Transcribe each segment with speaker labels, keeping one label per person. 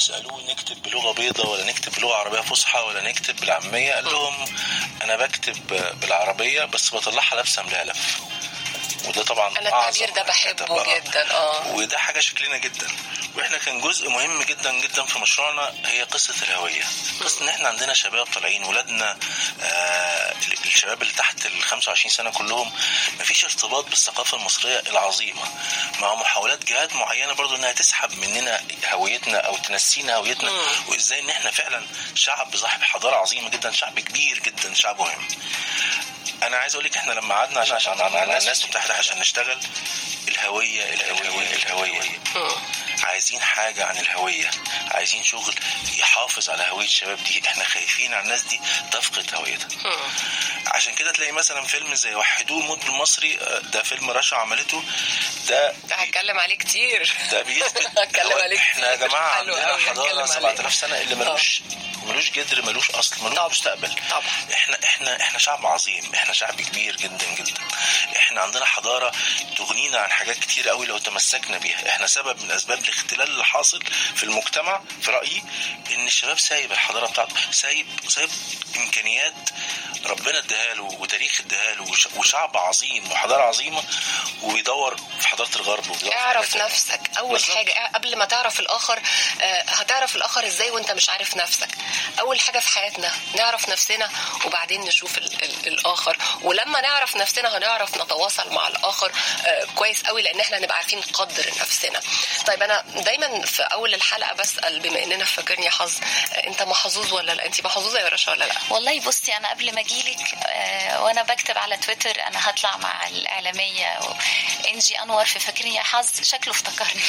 Speaker 1: سالوه نكتب بلغه بيضاء ولا نكتب بلغه عربيه فصحى ولا نكتب بالعاميه قال لهم انا بكتب بالعربيه بس بطلعها لابسه ملالف وده طبعا
Speaker 2: انا التعبير
Speaker 1: أعظم
Speaker 2: ده
Speaker 1: كتب،
Speaker 2: بحبه
Speaker 1: آه.
Speaker 2: جدا اه
Speaker 1: وده حاجه شكلنا جدا واحنا كان جزء مهم جدا جدا في مشروعنا هي قصه الهويه قصه ان احنا عندنا شباب طالعين ولادنا آه الشباب اللي تحت ال 25 سنه كلهم مفيش ارتباط بالثقافه المصريه العظيمه مع محاولات جهات معينه برضو انها تسحب مننا هويتنا او تنسينا هويتنا وازاي ان احنا فعلا شعب صاحب حضاره عظيمه جدا شعب كبير جدا شعب مهم انا عايز اقول لك احنا لما قعدنا عشان عشان مع الناس المتحده عشان نشتغل الهويه الهويه الهويه عايزين حاجه عن الهويه عايزين شغل يحافظ على هويه الشباب دي احنا خايفين على الناس دي تفقد هويتها عشان كده تلاقي مثلا فيلم زي وحدوه الموت بالمصري آه، ده فيلم رشا عملته ده
Speaker 2: ده هتكلم عليه كتير
Speaker 1: ده بيثبت
Speaker 2: هتكلم
Speaker 1: هو
Speaker 2: عليه
Speaker 1: احنا يا
Speaker 2: كتير.
Speaker 1: جماعه
Speaker 2: حلو
Speaker 1: عندنا
Speaker 2: أوي،
Speaker 1: حضاره
Speaker 2: هتكلم
Speaker 1: 7000 سنه اللي ملوش ملوش جدر ملوش اصل ملوش مستقبل
Speaker 2: طبعا.
Speaker 1: احنا احنا احنا شعب عظيم احنا شعب كبير جدا جدا احنا عندنا حضاره تغنينا عن حاجات كتير قوي لو تمسكنا بيها احنا سبب من اسباب الاختلال اللي حاصل في المجتمع في رايي ان الشباب سايب الحضاره بتاعته سايب سايب امكانيات ربنا اداها له وتاريخ اداها له وش- وشعب عظيم وحضاره عظيمه ويدور في حضاره الغرب ويدور في
Speaker 2: اعرف
Speaker 1: حاجات تانية.
Speaker 2: نفسك اول
Speaker 1: بالظبط.
Speaker 2: حاجه قبل ما تعرف الاخر آه، هتعرف الاخر ازاي وانت مش عارف نفسك اول حاجه في حياتنا نعرف نفسنا وبعدين نشوف ال ال الاخر ولما نعرف نفسنا هنعرف نتواصل مع الاخر آه، كويس قوي لان احنا هنبقى عارفين نقدر نفسنا طيب انا دايما في اول الحلقه بسال بما اننا في فاكرني حظ آه، انت محظوظ ولا لا انت محظوظه يا رشا ولا لا
Speaker 3: والله بصي انا قبل ما اجيلك آه، وانا بكتب على تويتر انا هطلع مع الاعلاميه انجي انور في فاكرني يا حظ شكله افتكرني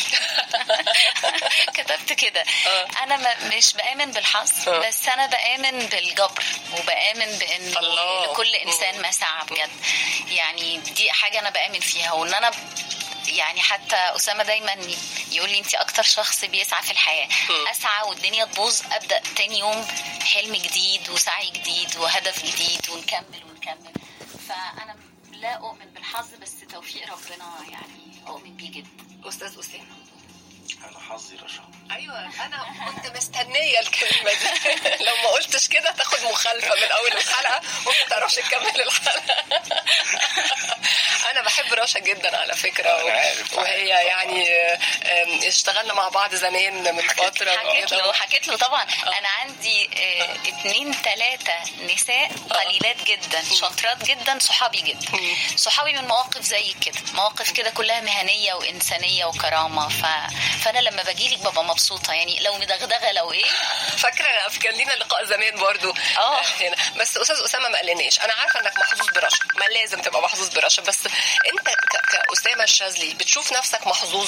Speaker 3: كتبت كده
Speaker 2: آه.
Speaker 3: انا ما- مش بامن بالحظ
Speaker 2: آه.
Speaker 3: بس انا بامن بالجبر وبامن بان
Speaker 2: الله.
Speaker 3: لكل انسان ما سعى بجد يعني دي حاجه انا بامن فيها وان انا يعني حتى اسامه دايما يقول لي انت اكتر شخص بيسعى في الحياه اسعى والدنيا تبوظ ابدا تاني يوم حلم جديد وسعي جديد وهدف جديد ونكمل ونكمل فانا لا اؤمن بالحظ بس توفيق ربنا يعني اؤمن بيه جدا
Speaker 2: استاذ اسامه
Speaker 1: انا حظي رشا
Speaker 2: ايوه انا كنت مستنيه الكلمه دي لو ما قلتش كده تاخد مخالفه من اول الحلقه وما تعرفش تكمل الحلقه انا بحب رشا جدا على فكره
Speaker 1: أنا عارف.
Speaker 2: وهي يعني آم، اشتغلنا مع بعض زمان من فتره
Speaker 3: حكيت
Speaker 2: وكده.
Speaker 3: له حكيت له طبعا انا عندي آه، اتنين تلاتة نساء قليلات جدا شاطرات جدا صحابي جدا صحابي من مواقف زي كده مواقف كده كلها مهنيه وانسانيه وكرامه ف... فانا لما باجيلك ببقى مبسوطه يعني لو مدغدغه لو ايه
Speaker 2: فاكره كان لينا لقاء زمان برضو
Speaker 3: آه.
Speaker 2: هنا بس استاذ اسامه ما قالناش انا عارفه انك محظوظ برشا ما لازم تبقى محظوظ برشا بس انت ك- كاسامه الشاذلي بتشوف نفسك محظوظ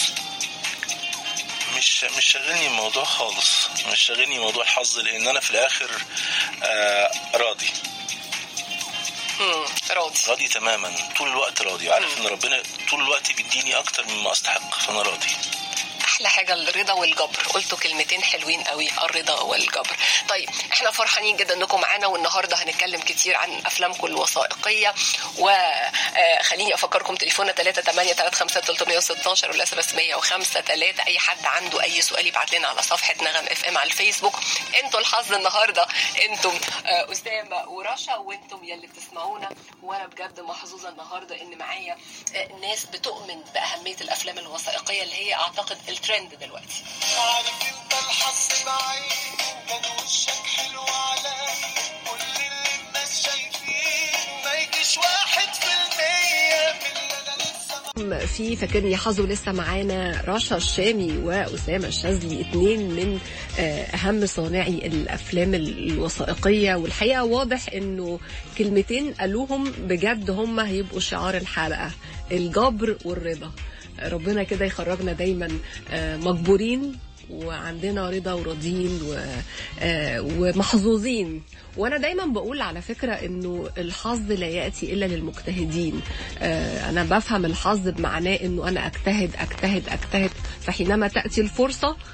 Speaker 1: مش مش شاغلني الموضوع خالص مش شاغلني موضوع الحظ لان انا في الاخر آه راضي
Speaker 2: مم، راضي
Speaker 1: راضي تماما طول الوقت راضي وعارف ان ربنا طول الوقت بيديني اكتر مما استحق فانا راضي
Speaker 2: احلى حاجه الرضا والجبر قلتوا كلمتين حلوين قوي الرضا والجبر طيب احنا فرحانين جدا انكم معانا والنهارده هنتكلم كتير عن افلامكم الوثائقيه وخليني افكركم تليفوننا 3835316 والاس ام اس 105 3 اي حد عنده اي سؤال يبعت لنا على صفحه نغم اف ام على الفيسبوك انتوا الحظ النهارده انتم آه، اسامه ورشا وانتم يلي بتسمعونا وانا بجد محظوظه النهارده ان معايا آه، ناس بتؤمن باهميه الافلام الوثائقيه اللي هي اعتقد الترند دلوقتي
Speaker 4: عارف انت الحظ معي كان وشك حلو علي كل اللي الناس شايفين ما يجيش واحد في المية من اللي انا لسه
Speaker 2: في فاكرني حظه لسه معانا رشا الشامي واسامه الشاذلي اتنين من آه، اهم صانعي الافلام الوثائقيه والحقيقه واضح انه كلمتين قالوهم بجد هم هيبقوا شعار الحلقه الجبر والرضا ربنا كده يخرجنا دايما آه، مجبورين وعندنا رضا وراضيين و... آه، ومحظوظين وانا دايما بقول على فكره انه الحظ لا ياتي الا للمجتهدين آه، انا بفهم الحظ بمعناه انه انا اجتهد اجتهد اجتهد فحينما تاتي الفرصه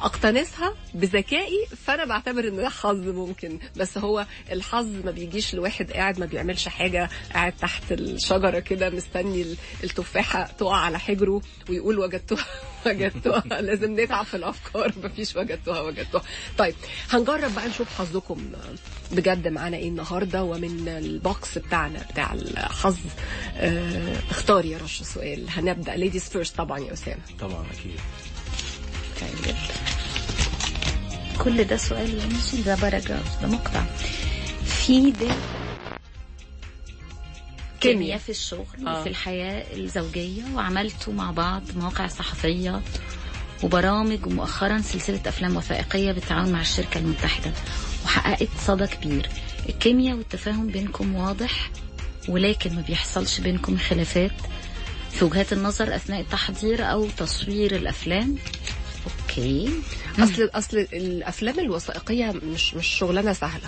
Speaker 2: اقتنصها بذكائي فانا بعتبر ان ده حظ ممكن بس هو الحظ ما بيجيش لواحد قاعد ما بيعملش حاجه قاعد تحت الشجره كده مستني ال- التفاحه تقع على حجره ويقول وجدتها وجدتها لازم نتعب في الافكار مفيش وجدتها وجدتها طيب هنجرب بقى نشوف حظكم بجد معانا ايه النهارده ومن البوكس بتاعنا بتاع الحظ آه، اختار يا رش سؤال هنبدا ليديز فيرست طبعا يا اسامه
Speaker 1: طبعا اكيد
Speaker 2: طيب
Speaker 3: كل ده سؤال ماشي ده باراجراف ده مقطع في ده كيمياء في الشغل
Speaker 2: آه.
Speaker 3: وفي الحياة الزوجية وعملته مع بعض مواقع صحفية وبرامج ومؤخرا سلسلة أفلام وثائقية بالتعاون مع الشركة المتحدة وحققت صدى كبير الكيمياء والتفاهم بينكم واضح ولكن ما بيحصلش بينكم خلافات في وجهات النظر أثناء التحضير أو تصوير الأفلام أوكي
Speaker 2: اصل اصل الافلام الوثائقيه مش مش شغلانه سهله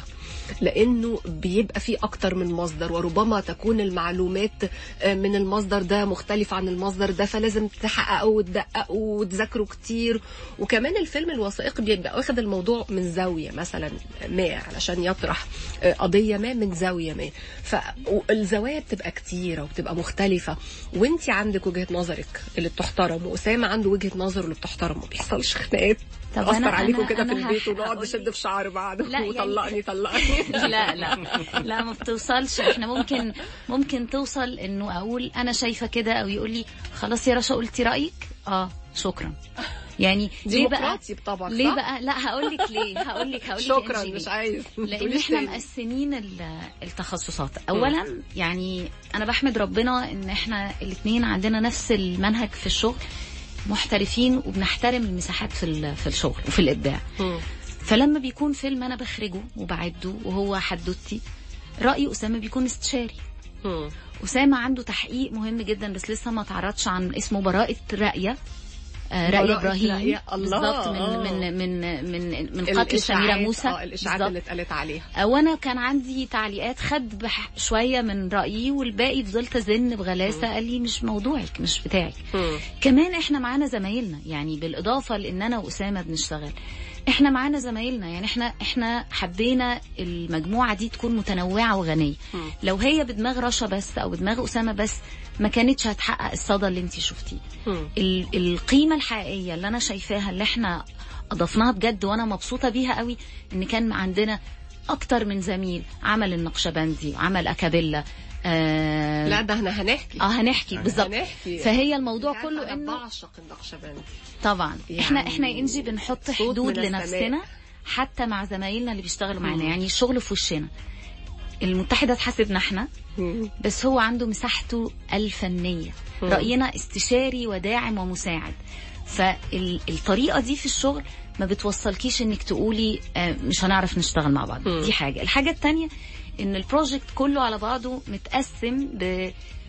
Speaker 2: لانه بيبقى في اكتر من مصدر وربما تكون المعلومات آه، من المصدر ده مختلف عن المصدر ده فلازم تحققوا وتدققوا وتذاكروا كتير وكمان الفيلم الوثائقي بيبقى واخد الموضوع من زاويه مثلا ما علشان يطرح آه، قضيه ما من زاويه ما فالزوايا بتبقى كتيره وبتبقى مختلفه وانت عندك وجهه نظرك اللي بتحترم واسامه عنده وجهه نظره اللي بتحترم ما بيحصلش خناقات
Speaker 3: طب
Speaker 2: اثر
Speaker 3: أنا-
Speaker 2: عليكم
Speaker 3: أنا-
Speaker 2: كده في
Speaker 3: أنا
Speaker 2: البيت
Speaker 3: هح-
Speaker 2: ونقعد
Speaker 3: هقول
Speaker 2: نشد في شعر بعض
Speaker 3: لا، يعني-
Speaker 2: وطلقني طلقني
Speaker 3: لا لا لا ما بتوصلش احنا ممكن ممكن توصل انه اقول انا شايفه كده او يقول لي خلاص يا رشا قلتي رايك اه شكرا يعني ليه بقى
Speaker 2: ديمقراطي بطبعك
Speaker 3: ليه
Speaker 2: صح؟
Speaker 3: بقى لا هقول لك ليه هقول لك هقول لك
Speaker 2: شكرا
Speaker 3: إنجي
Speaker 2: مش
Speaker 3: ليه.
Speaker 2: عايز
Speaker 3: لان
Speaker 2: تقوليش
Speaker 3: احنا
Speaker 2: تاني.
Speaker 3: مقسمين ال- التخصصات اولا يعني انا بحمد ربنا ان احنا الاثنين عندنا نفس المنهج في الشغل محترفين وبنحترم المساحات في ال- في الشغل وفي الابداع
Speaker 2: مم.
Speaker 3: فلما بيكون فيلم انا بخرجه وبعده وهو حدوتي راي اسامه بيكون استشاري
Speaker 2: مم.
Speaker 3: اسامه عنده تحقيق مهم جدا بس لسه ما تعرضش عن اسمه براءه رايه آه، رأي
Speaker 2: براءة
Speaker 3: ابراهيم
Speaker 2: رأية، الله،
Speaker 3: بالظبط من,
Speaker 2: آه.
Speaker 3: من من من من قتل
Speaker 2: الإشاعات-
Speaker 3: سميره موسى
Speaker 2: اه الاشاعات
Speaker 3: بالظبط.
Speaker 2: اللي اتقالت عليها
Speaker 3: آه، وانا كان عندي تعليقات خد بح- شويه من رايي والباقي فضلت ازن بغلاسه قال لي مش موضوعك مش بتاعك
Speaker 2: مم.
Speaker 3: كمان احنا معانا زمايلنا يعني بالاضافه لان انا واسامه بنشتغل احنا معانا زمايلنا يعني احنا احنا حبينا المجموعه دي تكون متنوعه وغنيه
Speaker 2: مم.
Speaker 3: لو هي بدماغ رشا بس او بدماغ اسامه بس ما كانتش هتحقق الصدى اللي انت شفتيه
Speaker 2: مم.
Speaker 3: ال- القيمه الحقيقيه اللي انا شايفاها اللي احنا اضفناها بجد وانا مبسوطه بيها قوي ان كان عندنا اكتر من زميل عمل النقشبندي وعمل اكابيلا آه
Speaker 2: لا ده احنا هنحكي
Speaker 3: اه هنحكي بالظبط
Speaker 2: هنحكي
Speaker 3: فهي الموضوع
Speaker 2: أنت عارفة
Speaker 3: كله
Speaker 2: أنا
Speaker 3: انه
Speaker 2: بعشق النقشبندي
Speaker 3: طبعا
Speaker 2: يعني
Speaker 3: احنا احنا يا انجي بنحط
Speaker 2: صوت
Speaker 3: حدود
Speaker 2: من
Speaker 3: لنفسنا
Speaker 2: السماء.
Speaker 3: حتى مع زمايلنا اللي بيشتغلوا معانا
Speaker 2: مم.
Speaker 3: يعني الشغل في وشنا المتحدة تحاسبنا احنا
Speaker 2: مم.
Speaker 3: بس هو عنده مساحته الفنية
Speaker 2: مم.
Speaker 3: رأينا استشاري وداعم ومساعد فالطريقة دي في الشغل ما بتوصلكيش انك تقولي آه، مش هنعرف نشتغل مع بعض
Speaker 2: مم.
Speaker 3: دي حاجة الحاجة التانية ان البروجكت كله على بعضه متقسم ب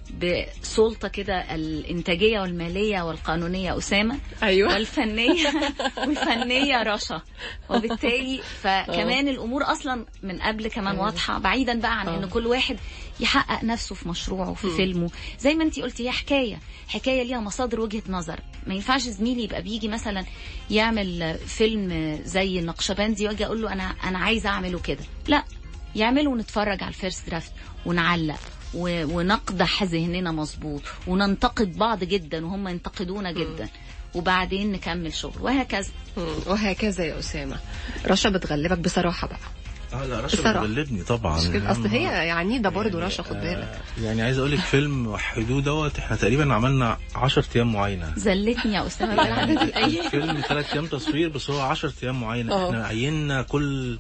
Speaker 3: بسلطة كده الإنتاجية والمالية والقانونية أسامة
Speaker 2: ايوه
Speaker 3: والفنية والفنية رشا وبالتالي فكمان الأمور أصلا من قبل كمان واضحة بعيدا بقى عن
Speaker 2: آه.
Speaker 3: إن كل واحد يحقق نفسه في مشروعه في فيلمه زي ما انتي قلتي هي حكاية حكاية ليها مصادر وجهة نظر ما ينفعش زميلي يبقى بيجي مثلا يعمل فيلم زي النقشبندي واجي اقول له انا انا عايزه اعمله كده لا يعمله ونتفرج على الفيرست درافت ونعلق و- ونقدح ذهننا مظبوط وننتقد بعض جدا وهم ينتقدونا جدا وبعدين نكمل شغل وهكذا
Speaker 2: مم. وهكذا يا اسامه رشا بتغلبك بصراحه بقى
Speaker 1: اه لا رشا
Speaker 2: بصراحة.
Speaker 1: بتغلبني طبعا
Speaker 2: مش كده اصل هي يعني ده برضه
Speaker 1: يعني،
Speaker 2: رشا خد
Speaker 1: آه،
Speaker 2: بالك
Speaker 1: يعني عايز اقول لك فيلم وحدوه دوت احنا تقريبا عملنا 10 ايام معاينه
Speaker 3: زلتني يا اسامه بالعدد الايام
Speaker 1: الفيلم ثلاث ايام تصوير بس هو 10 ايام معاينه
Speaker 2: اه.
Speaker 1: احنا عيننا كل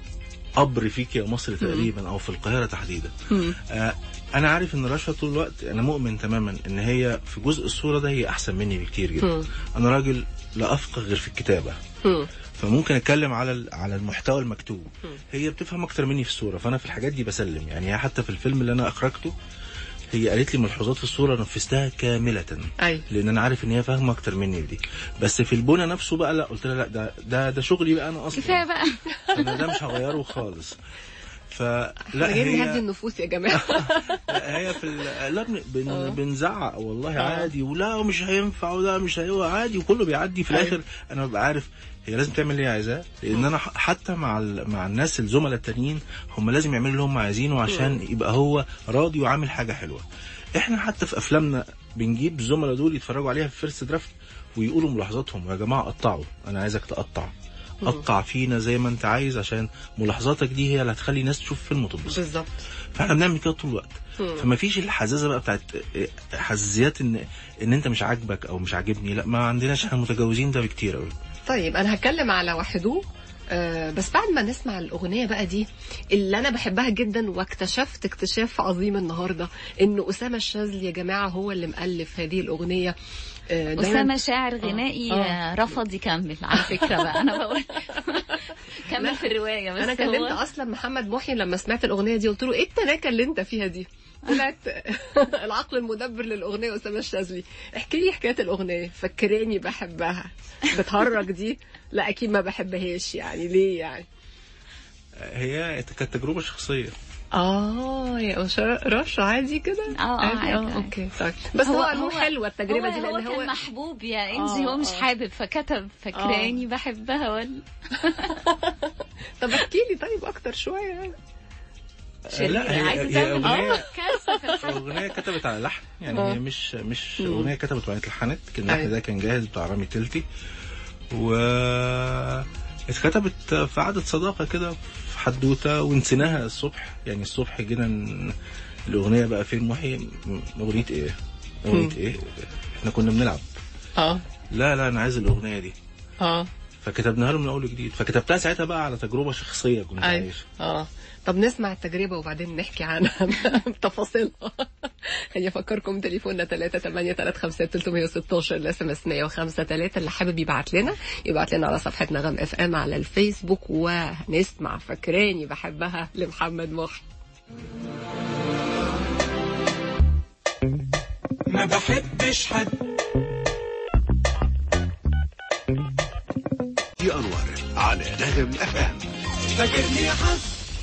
Speaker 1: قبر فيك يا مصر تقريبا او في القاهره تحديدا
Speaker 2: مم.
Speaker 1: آه انا عارف ان رشا طول الوقت انا مؤمن تماما ان هي في جزء الصوره ده هي احسن مني بكتير جدا
Speaker 2: مم.
Speaker 1: انا راجل لا افقه غير في الكتابه
Speaker 2: مم.
Speaker 1: فممكن اتكلم على ال- على المحتوى المكتوب هي بتفهم اكتر مني في الصوره فانا في الحاجات دي بسلم يعني هي حتى في الفيلم اللي انا اخرجته هي قالت لي ملحوظات في الصوره نفذتها كامله
Speaker 2: ايوه
Speaker 1: لان انا عارف ان هي فاهمه اكتر مني في دي بس في البنى نفسه بقى لا قلت لها لا ده ده ده شغلي بقى انا اصلا
Speaker 3: كفايه بقى
Speaker 1: انا ده مش هغيره خالص فلا
Speaker 2: احنا جايين نهدي
Speaker 1: هي
Speaker 2: النفوس يا جماعه
Speaker 1: لا هي في ال- لا بن- بن بنزعق والله عادي ولا مش هينفع ولا مش هيبقى عادي وكله بيعدي في الاخر انا ببقى عارف هي لازم تعمل اللي هي عايزاه لان انا ح- حتى مع ال... مع الناس الزملاء التانيين هم لازم يعملوا اللي هم عايزينه عشان يبقى هو راضي وعامل حاجه حلوه احنا حتى في افلامنا بنجيب الزملاء دول يتفرجوا عليها في فيرست درافت ويقولوا ملاحظاتهم يا جماعه قطعوا انا عايزك تقطع قطع فينا زي ما انت عايز عشان ملاحظاتك دي هي اللي هتخلي الناس تشوف فيلم وتتبسط
Speaker 2: بالظبط
Speaker 1: فاحنا بنعمل كده طول الوقت فما فيش الحزازه بقى بتاعت حزازيات ان ان انت مش عاجبك او مش عاجبني لا ما عندناش احنا متجاوزين ده بكتير قوي
Speaker 2: طيب انا هتكلم على وحدوه آه، بس بعد ما نسمع الأغنية بقى دي اللي أنا بحبها جدا واكتشفت اكتشاف عظيم النهاردة إن أسامة الشاذلي يا جماعة هو اللي مألف هذه الأغنية آه، دايماً-
Speaker 3: أسامة شاعر غنائي
Speaker 2: آه.
Speaker 3: آه. رفض يكمل على فكرة بقى أنا بقول كمل في الرواية بس
Speaker 2: انا
Speaker 3: هو-
Speaker 2: كلمت اصلا محمد محي لما سمعت الاغنيه دي قلت له ايه التناكه اللي انت فيها دي طلعت العقل المدبر للاغنيه اسامه الشاذلي احكي لي حكايه الاغنيه فكراني بحبها بتهرج دي لا اكيد ما بحبهاش يعني ليه يعني
Speaker 1: هي كانت تجربه شخصيه
Speaker 2: اه يا أشرا- رش عادي كده
Speaker 3: آه، آه، عادي،
Speaker 2: اه
Speaker 3: عادي.
Speaker 2: اوكي طيب بس هو, هو حلوه التجربه
Speaker 3: هو
Speaker 2: دي لان
Speaker 3: هو
Speaker 2: هو
Speaker 3: كان محبوب يا انجي
Speaker 2: آه،
Speaker 3: هو مش
Speaker 2: آه.
Speaker 3: حابب فكتب فكراني بحبها ولا
Speaker 2: طب احكي لي طيب اكتر شويه يعني
Speaker 1: لا هي
Speaker 3: عايزة
Speaker 1: هي
Speaker 3: تعمل
Speaker 1: اغنيه
Speaker 3: كارثة في الحياة
Speaker 1: اغنيه كتبت على لحن يعني
Speaker 2: آه.
Speaker 1: هي مش مش اغنيه كتبت وبعدين اتلحنت كان اللحن
Speaker 2: أيوة.
Speaker 1: ده كان جاهز بتاع رامي تلتي و اتكتبت في عادة صداقة كده في حدوتة ونسيناها الصبح يعني الصبح جينا ن- الأغنية بقى فين محي م- أغنية إيه؟ أغنية إيه؟ إحنا كنا بنلعب
Speaker 2: اه
Speaker 1: لا لا أنا عايز الأغنية دي
Speaker 2: اه
Speaker 1: فكتبناها له من أول وجديد فكتبتها ساعتها بقى على تجربة شخصية كنت
Speaker 2: ايوه
Speaker 1: عايشها
Speaker 2: اه طب نسمع التجربة وبعدين نحكي عنها بتفاصيلها خليني افكركم تليفوننا 3 8 3 5 316 الاس ام اس 105 3 اللي حابب يبعت لنا يبعت لنا على صفحة نغم اف ام على الفيسبوك ونسمع فكراني بحبها لمحمد محي
Speaker 5: ما بحبش حد
Speaker 6: دي أنور على نغم أفهم
Speaker 5: فاكرني حظ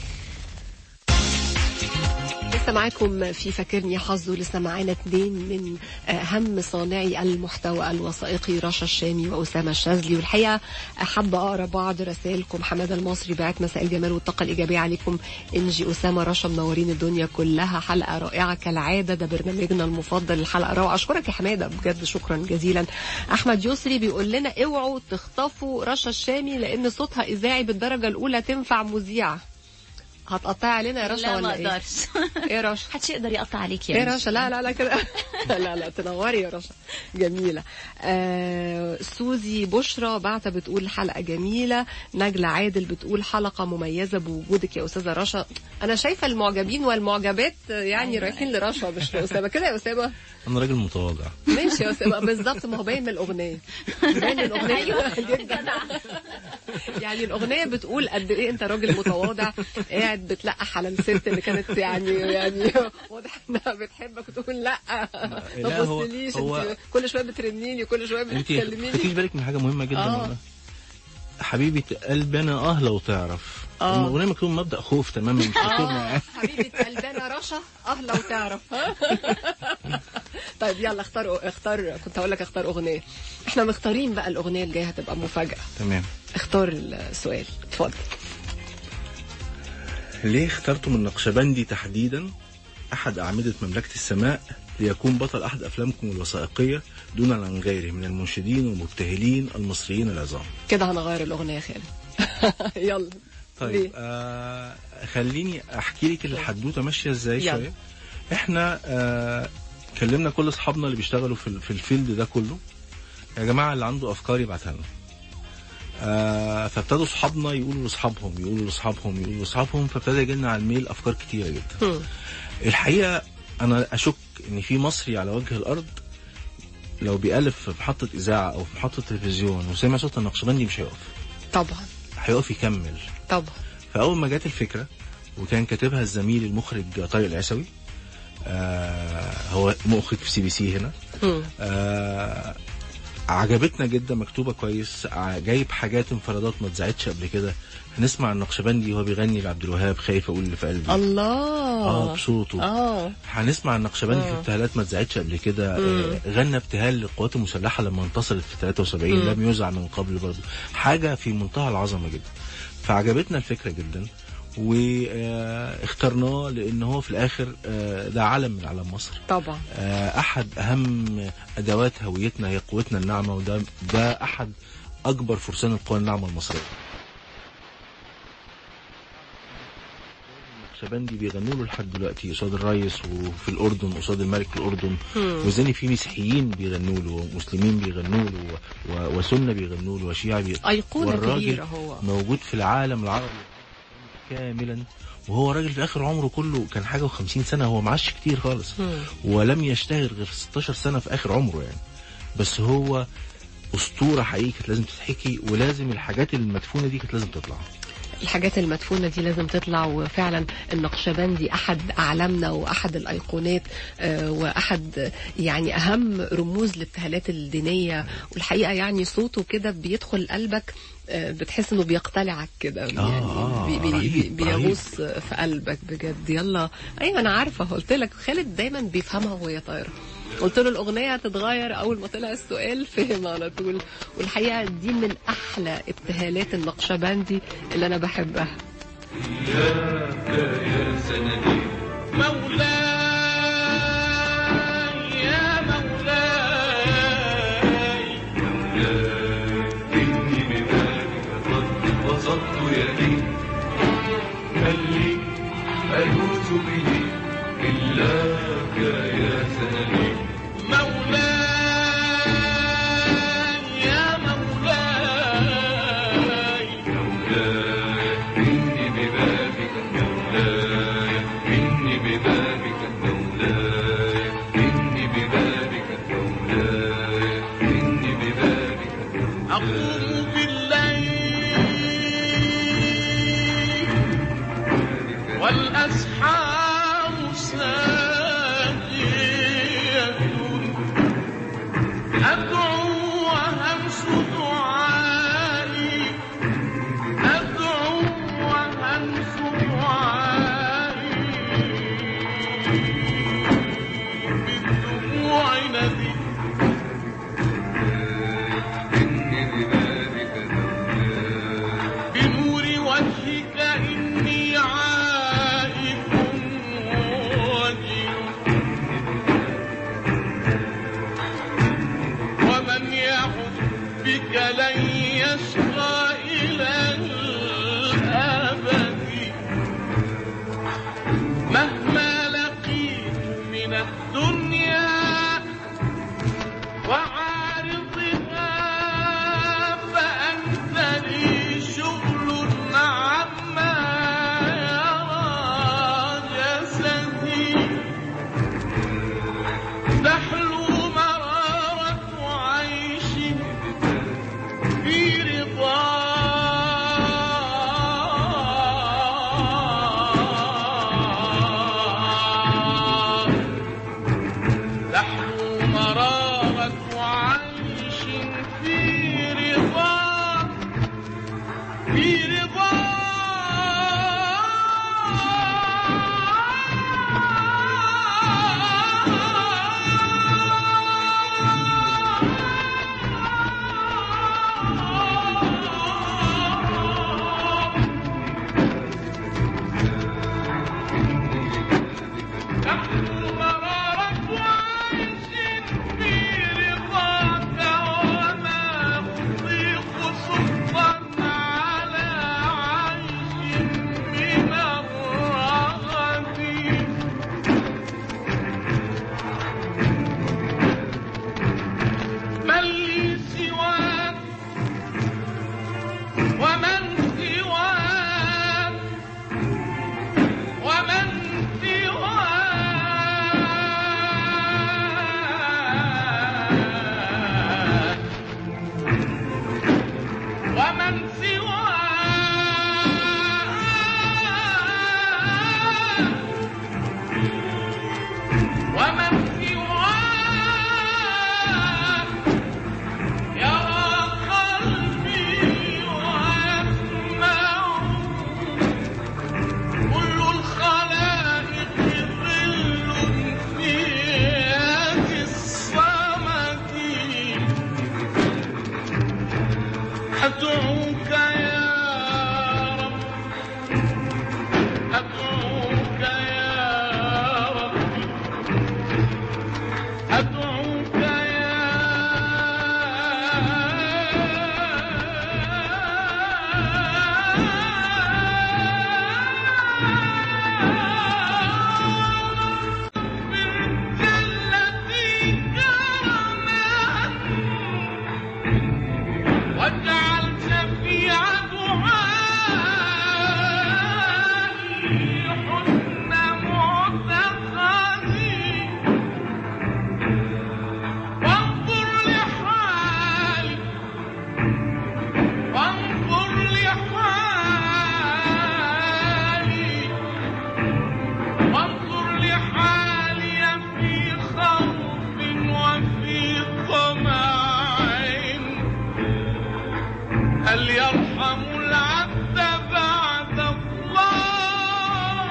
Speaker 2: لسه معاكم في فاكرني حظ ولسه معانا اتنين من اهم صانعي المحتوى الوثائقي رشا الشامي واسامه الشاذلي والحقيقه حابه اقرا بعض رسائلكم حماده المصري باعت مساء الجمال والطاقه الايجابيه عليكم انجي اسامه رشا منورين الدنيا كلها حلقه رائعه كالعاده ده برنامجنا المفضل الحلقه روعه اشكرك يا حماده بجد شكرا جزيلا احمد يسري بيقول لنا اوعوا تخطفوا رشا الشامي لان صوتها اذاعي بالدرجه الاولى تنفع مذيعه هتقطعي علينا يا رشا
Speaker 3: لا
Speaker 2: ولا
Speaker 3: ما
Speaker 2: ايه؟
Speaker 3: اقدرش
Speaker 2: ايه يا رشا؟
Speaker 3: محدش يقدر يقطع عليك يا
Speaker 2: يا
Speaker 3: إنجي.
Speaker 2: رشا لا لا لا كده لا لا تنوري يا رشا جميلة آه سوزي بشرى بعتة بتقول حلقة جميلة نجلة عادل بتقول حلقة مميزة بوجودك يا أستاذة رشا أنا شايفة المعجبين والمعجبات يعني
Speaker 3: أيوة.
Speaker 2: رايحين لرشا مش لأسامة كده يا أسامة
Speaker 1: أنا راجل متواضع
Speaker 2: ماشي يا أسامة بالظبط ما هو باين من الأغنية باين من الأغنية جدا يعني الأغنية بتقول قد إيه أنت راجل متواضع قاعد بتلقح على الست اللي كانت يعني يعني واضح إنها بتحبك وتقول لا ما
Speaker 1: لا، هو-
Speaker 2: تبصليش
Speaker 1: هو-
Speaker 2: أنت كل شوية بترنيني كل شوية
Speaker 1: أنت
Speaker 2: بتكلميني
Speaker 1: خدتيش بالك من حاجة مهمة جدا
Speaker 2: آه.
Speaker 1: والله حبيبي قلبي أنا أه لو تعرف
Speaker 2: آه.
Speaker 1: الأغنية مكتوب مبدأ خوف تماما مش مكتوب معاه
Speaker 2: حبيبة قلبنا رشا اه لو تعرف ها طيب يلا اختار اختار كنت هقول لك اختار اغنيه احنا مختارين بقى الاغنيه الجايه هتبقى مفاجاه
Speaker 1: تمام
Speaker 2: اختار السؤال اتفضل
Speaker 1: ليه اخترتم النقشبندي تحديدا أحد أعمدة مملكة السماء ليكون بطل أحد أفلامكم الوثائقية دون عن غيره من المنشدين والمبتهلين المصريين العظام
Speaker 2: كده هنغير الاغنيه يا خالد يلا ليه؟
Speaker 1: طيب آه خليني أحكي لك الحدوتة ماشية إزاي
Speaker 2: يلا.
Speaker 1: شوية إحنا آه كلمنا كل أصحابنا اللي بيشتغلوا في, ال- في الفيلد ده كله يا جماعة اللي عنده أفكار يبعتها لنا آه فابتدوا أصحابنا يقولوا لأصحابهم يقولوا لأصحابهم يقولوا لأصحابهم فابتدى يجي لنا على الميل أفكار كتيرة جدا
Speaker 2: هم.
Speaker 1: الحقيقه انا اشك ان في مصري على وجه الارض لو بيألف في محطة إذاعة أو في محطة تلفزيون وسمع صوت النقشبندي مش هيقف
Speaker 2: طبعا
Speaker 1: هيقف يكمل
Speaker 2: طبعا
Speaker 1: فأول ما جت الفكرة وكان كاتبها الزميل المخرج طارق العسوي آه هو مخرج في سي بي سي هنا
Speaker 2: هم.
Speaker 1: آه عجبتنا جدا مكتوبه كويس ع- جايب حاجات انفرادات ما اتذاعتش قبل كده هنسمع النقشبندي وهو بيغني لعبد الوهاب خايف اقول اللي في قلبي
Speaker 2: الله
Speaker 1: اه بصوته
Speaker 2: اه
Speaker 1: هنسمع النقشبندي في
Speaker 2: آه.
Speaker 1: ابتهالات ما اتذاعتش قبل كده آه، غنى ابتهال للقوات المسلحه لما انتصرت في 73 لم يذع من قبل برضه حاجه في منتهى العظمه جدا فعجبتنا الفكره جدا واخترناه لان هو في الاخر آه، ده علم من علم مصر
Speaker 2: طبعا
Speaker 1: آه، احد اهم ادوات هويتنا هي قوتنا الناعمه وده ده احد اكبر فرسان القوى الناعمه المصريه شبندي بيغنوا له لحد دلوقتي قصاد الريس وفي الاردن قصاد الملك في الاردن وزاني في مسيحيين بيغنوا له ومسلمين بيغنوا له و- وسنه بيغنوا له وشيعه بيغنوا
Speaker 2: أيقونة
Speaker 1: والراجل
Speaker 2: كبيرة هو.
Speaker 1: موجود في العالم العربي كاملا وهو راجل في اخر عمره كله كان حاجه و50 سنه هو معاش كتير خالص ولم يشتهر غير في 16 سنه في اخر عمره يعني بس هو اسطوره حقيقي كانت لازم تتحكي ولازم الحاجات المدفونه دي كانت لازم تطلع
Speaker 2: الحاجات المدفونة دي لازم تطلع وفعلا النقشبندي أحد أعلامنا وأحد الأيقونات آه، وأحد يعني أهم رموز الابتهالات الدينية والحقيقة يعني صوته كده بيدخل قلبك آه، بتحس انه بيقتلعك كده يعني
Speaker 1: آه،
Speaker 2: بي- بي- بي-
Speaker 1: رهيب،
Speaker 2: بيغوص في قلبك بجد يلا ايوه انا عارفه قلت لك خالد دايما بيفهمها وهي طايره قلت له الاغنيه هتتغير اول ما طلع السؤال فهم على طول والحقيقه دي من احلى ابتهالات النقشبندي اللي انا بحبها
Speaker 4: مولاي يا مولاي
Speaker 5: إني ببابك قد بسطت يدي هل لي ألوذ به إلاك يا سندي
Speaker 4: مولاي يا مولاي
Speaker 5: مولاي إني ببابك مولاي إني ببابك مولاي إني ببابك مولاي إني ببابك
Speaker 4: أقوم بالليل والأسحار ساجية أدعو وهمس دعائي أدعو وهمس دعائي بالدموع نذير
Speaker 5: إني ببابك مولاي
Speaker 4: بنور وجهك إني عائف وجل ومن يعد بك لن يشقى إلى الأبد مهما لقيت من الدنيا وعارضها فأنت لي شغل عما يرى جسدي تحلو مرارة عيش في رضا تحلو مرارة عيش في رضا في رضا تحلو مرارة عيش في رضاك وما أطيق سلطا على عيش من الرغد من لي سواك ومن سواك ومن سواك ومن سواك ومن سواك ارحموا العبد بعد الله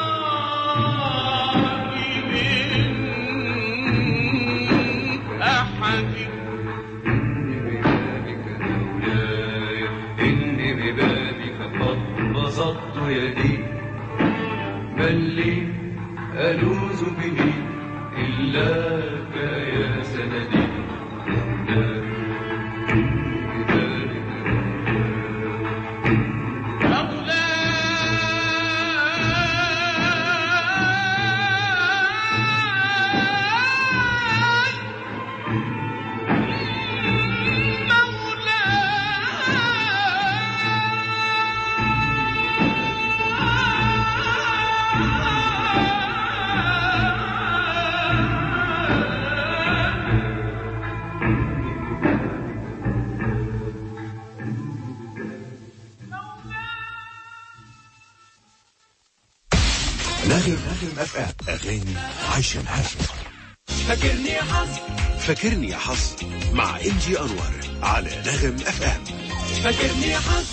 Speaker 4: من أحد
Speaker 5: إني ببابك قد بسطت يدي من لي ألوذ به إلاك يا سندي
Speaker 6: نغم اف ام اغاني عايشينها
Speaker 4: فاكرني يا حظ
Speaker 6: فاكرني يا حظ مع انجي انور على نغم اف ام
Speaker 4: فاكرني يا حظ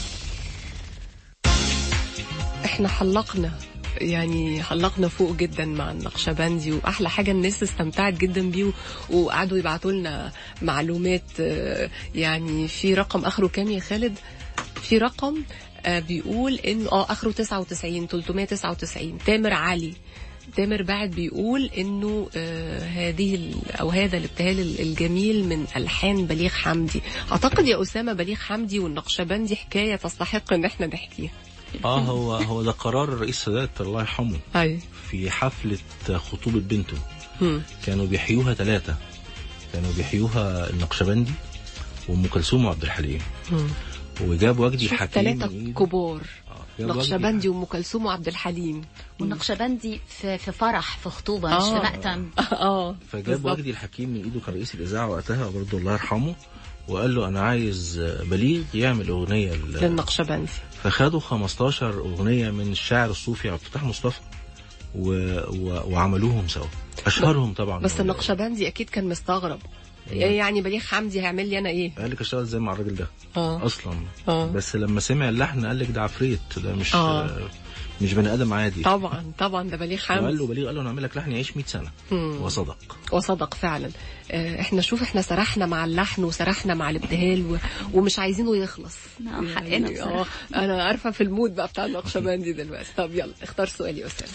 Speaker 2: احنا حلقنا يعني حلقنا فوق جدا مع النقشبندي واحلى حاجه الناس استمتعت جدا بيه وقعدوا يبعتوا لنا معلومات آه، يعني في رقم اخره كام يا خالد في رقم آه، بيقول انه اه اخره 99 399 تامر علي تامر بعد بيقول انه آه هذه ال- او هذا الابتهال ال- الجميل من الحان بليغ حمدي اعتقد يا اسامه بليغ حمدي والنقشبندي حكايه تستحق ان احنا نحكيها
Speaker 1: اه هو هو ده قرار الرئيس السادات الله يرحمه
Speaker 2: ايوه
Speaker 1: في حفلة خطوبة بنته
Speaker 2: هم.
Speaker 1: كانوا بيحيوها ثلاثة كانوا بيحيوها النقشبندي وام كلثوم وعبد الحليم
Speaker 2: هم.
Speaker 1: وجاب وجدي
Speaker 2: شوف
Speaker 1: الحكيم
Speaker 2: ثلاثة
Speaker 1: من إيده.
Speaker 2: كبار
Speaker 1: آه، جاب وجدي
Speaker 2: نقشبندي وام كلثوم وعبد الحليم
Speaker 3: والنقشبندي في, في فرح في خطوبه مش
Speaker 2: آه.
Speaker 3: في مأتم
Speaker 2: اه
Speaker 1: فجاب
Speaker 2: بالظبط.
Speaker 1: وجدي الحكيم من ايده كان رئيس الاذاعه وقتها برضه الله يرحمه وقال له انا عايز بليغ يعمل اغنيه ل-
Speaker 2: للنقشبندي
Speaker 1: فخدوا 15 اغنيه من الشاعر الصوفي عبد الفتاح مصطفى و... و... وعملوهم سوا اشهرهم طبعا
Speaker 2: بس النقشبندي اكيد كان مستغرب يعني بليغ حمدي هيعمل لي انا ايه
Speaker 1: قال لك اشتغل زي مع الراجل ده
Speaker 2: اه
Speaker 1: اصلا
Speaker 2: آه.
Speaker 1: بس لما سمع اللحن قال لك ده عفريت ده مش
Speaker 2: آه.
Speaker 1: مش بني ادم عادي
Speaker 2: طبعا طبعا ده بليغ
Speaker 1: وقال له
Speaker 2: حمدي
Speaker 1: بليغ قال له انا هعمل لك لحن يعيش 100 سنه
Speaker 2: مم.
Speaker 1: وصدق
Speaker 2: وصدق فعلا آه، احنا شوف احنا سرحنا مع اللحن وسرحنا مع الابتهال و... ومش عايزينه يخلص
Speaker 3: نعم، حقنا
Speaker 2: يعني
Speaker 3: بصراحة.
Speaker 2: اه انا عارفه في المود بقى بتاع النقشبندي دلوقتي طب يلا اختار سؤال يا اسامه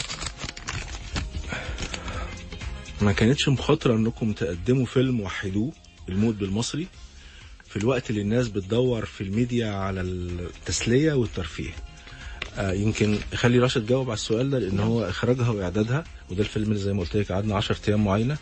Speaker 1: ما كانتش مخاطرة انكم تقدموا فيلم وحدوه الموت بالمصري في الوقت اللي الناس بتدور في الميديا على التسلية والترفيه آه يمكن خلي راشد جاوب على السؤال ده لان هو اخراجها واعدادها وده الفيلم اللي زي ما قلت لك قعدنا 10 ايام معاينه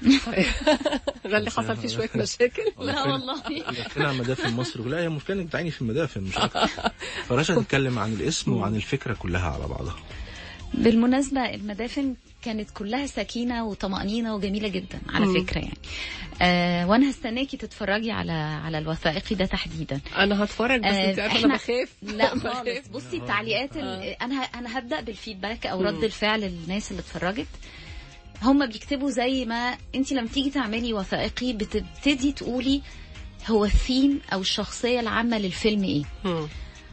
Speaker 2: ده اللي حصل فيه شويه مشاكل
Speaker 3: لا والله
Speaker 1: دخلنا مدافن مصر لا هي المشكله انك بتعيني في المدافن مش اكتر فراشد اتكلم عن الاسم وعن الفكره كلها على بعضها
Speaker 3: بالمناسبة المدافن كانت كلها سكينة وطمأنينة وجميلة جدا على
Speaker 2: مم.
Speaker 3: فكرة يعني آه وانا هستناكي تتفرجي على على الوثائقي ده تحديدا
Speaker 2: انا هتفرج بس
Speaker 3: آه،
Speaker 2: انت عارفه
Speaker 3: إحنا-
Speaker 2: انا بخاف
Speaker 3: لا
Speaker 2: بخاف.
Speaker 3: خالص بصي التعليقات ال-
Speaker 2: آه.
Speaker 3: انا انا هبدا بالفيدباك او
Speaker 2: مم.
Speaker 3: رد الفعل الناس اللي اتفرجت هم بيكتبوا زي ما انت لما تيجي تعملي وثائقي بتبتدي تقولي هو الثيم او الشخصيه العامه للفيلم ايه
Speaker 2: مم.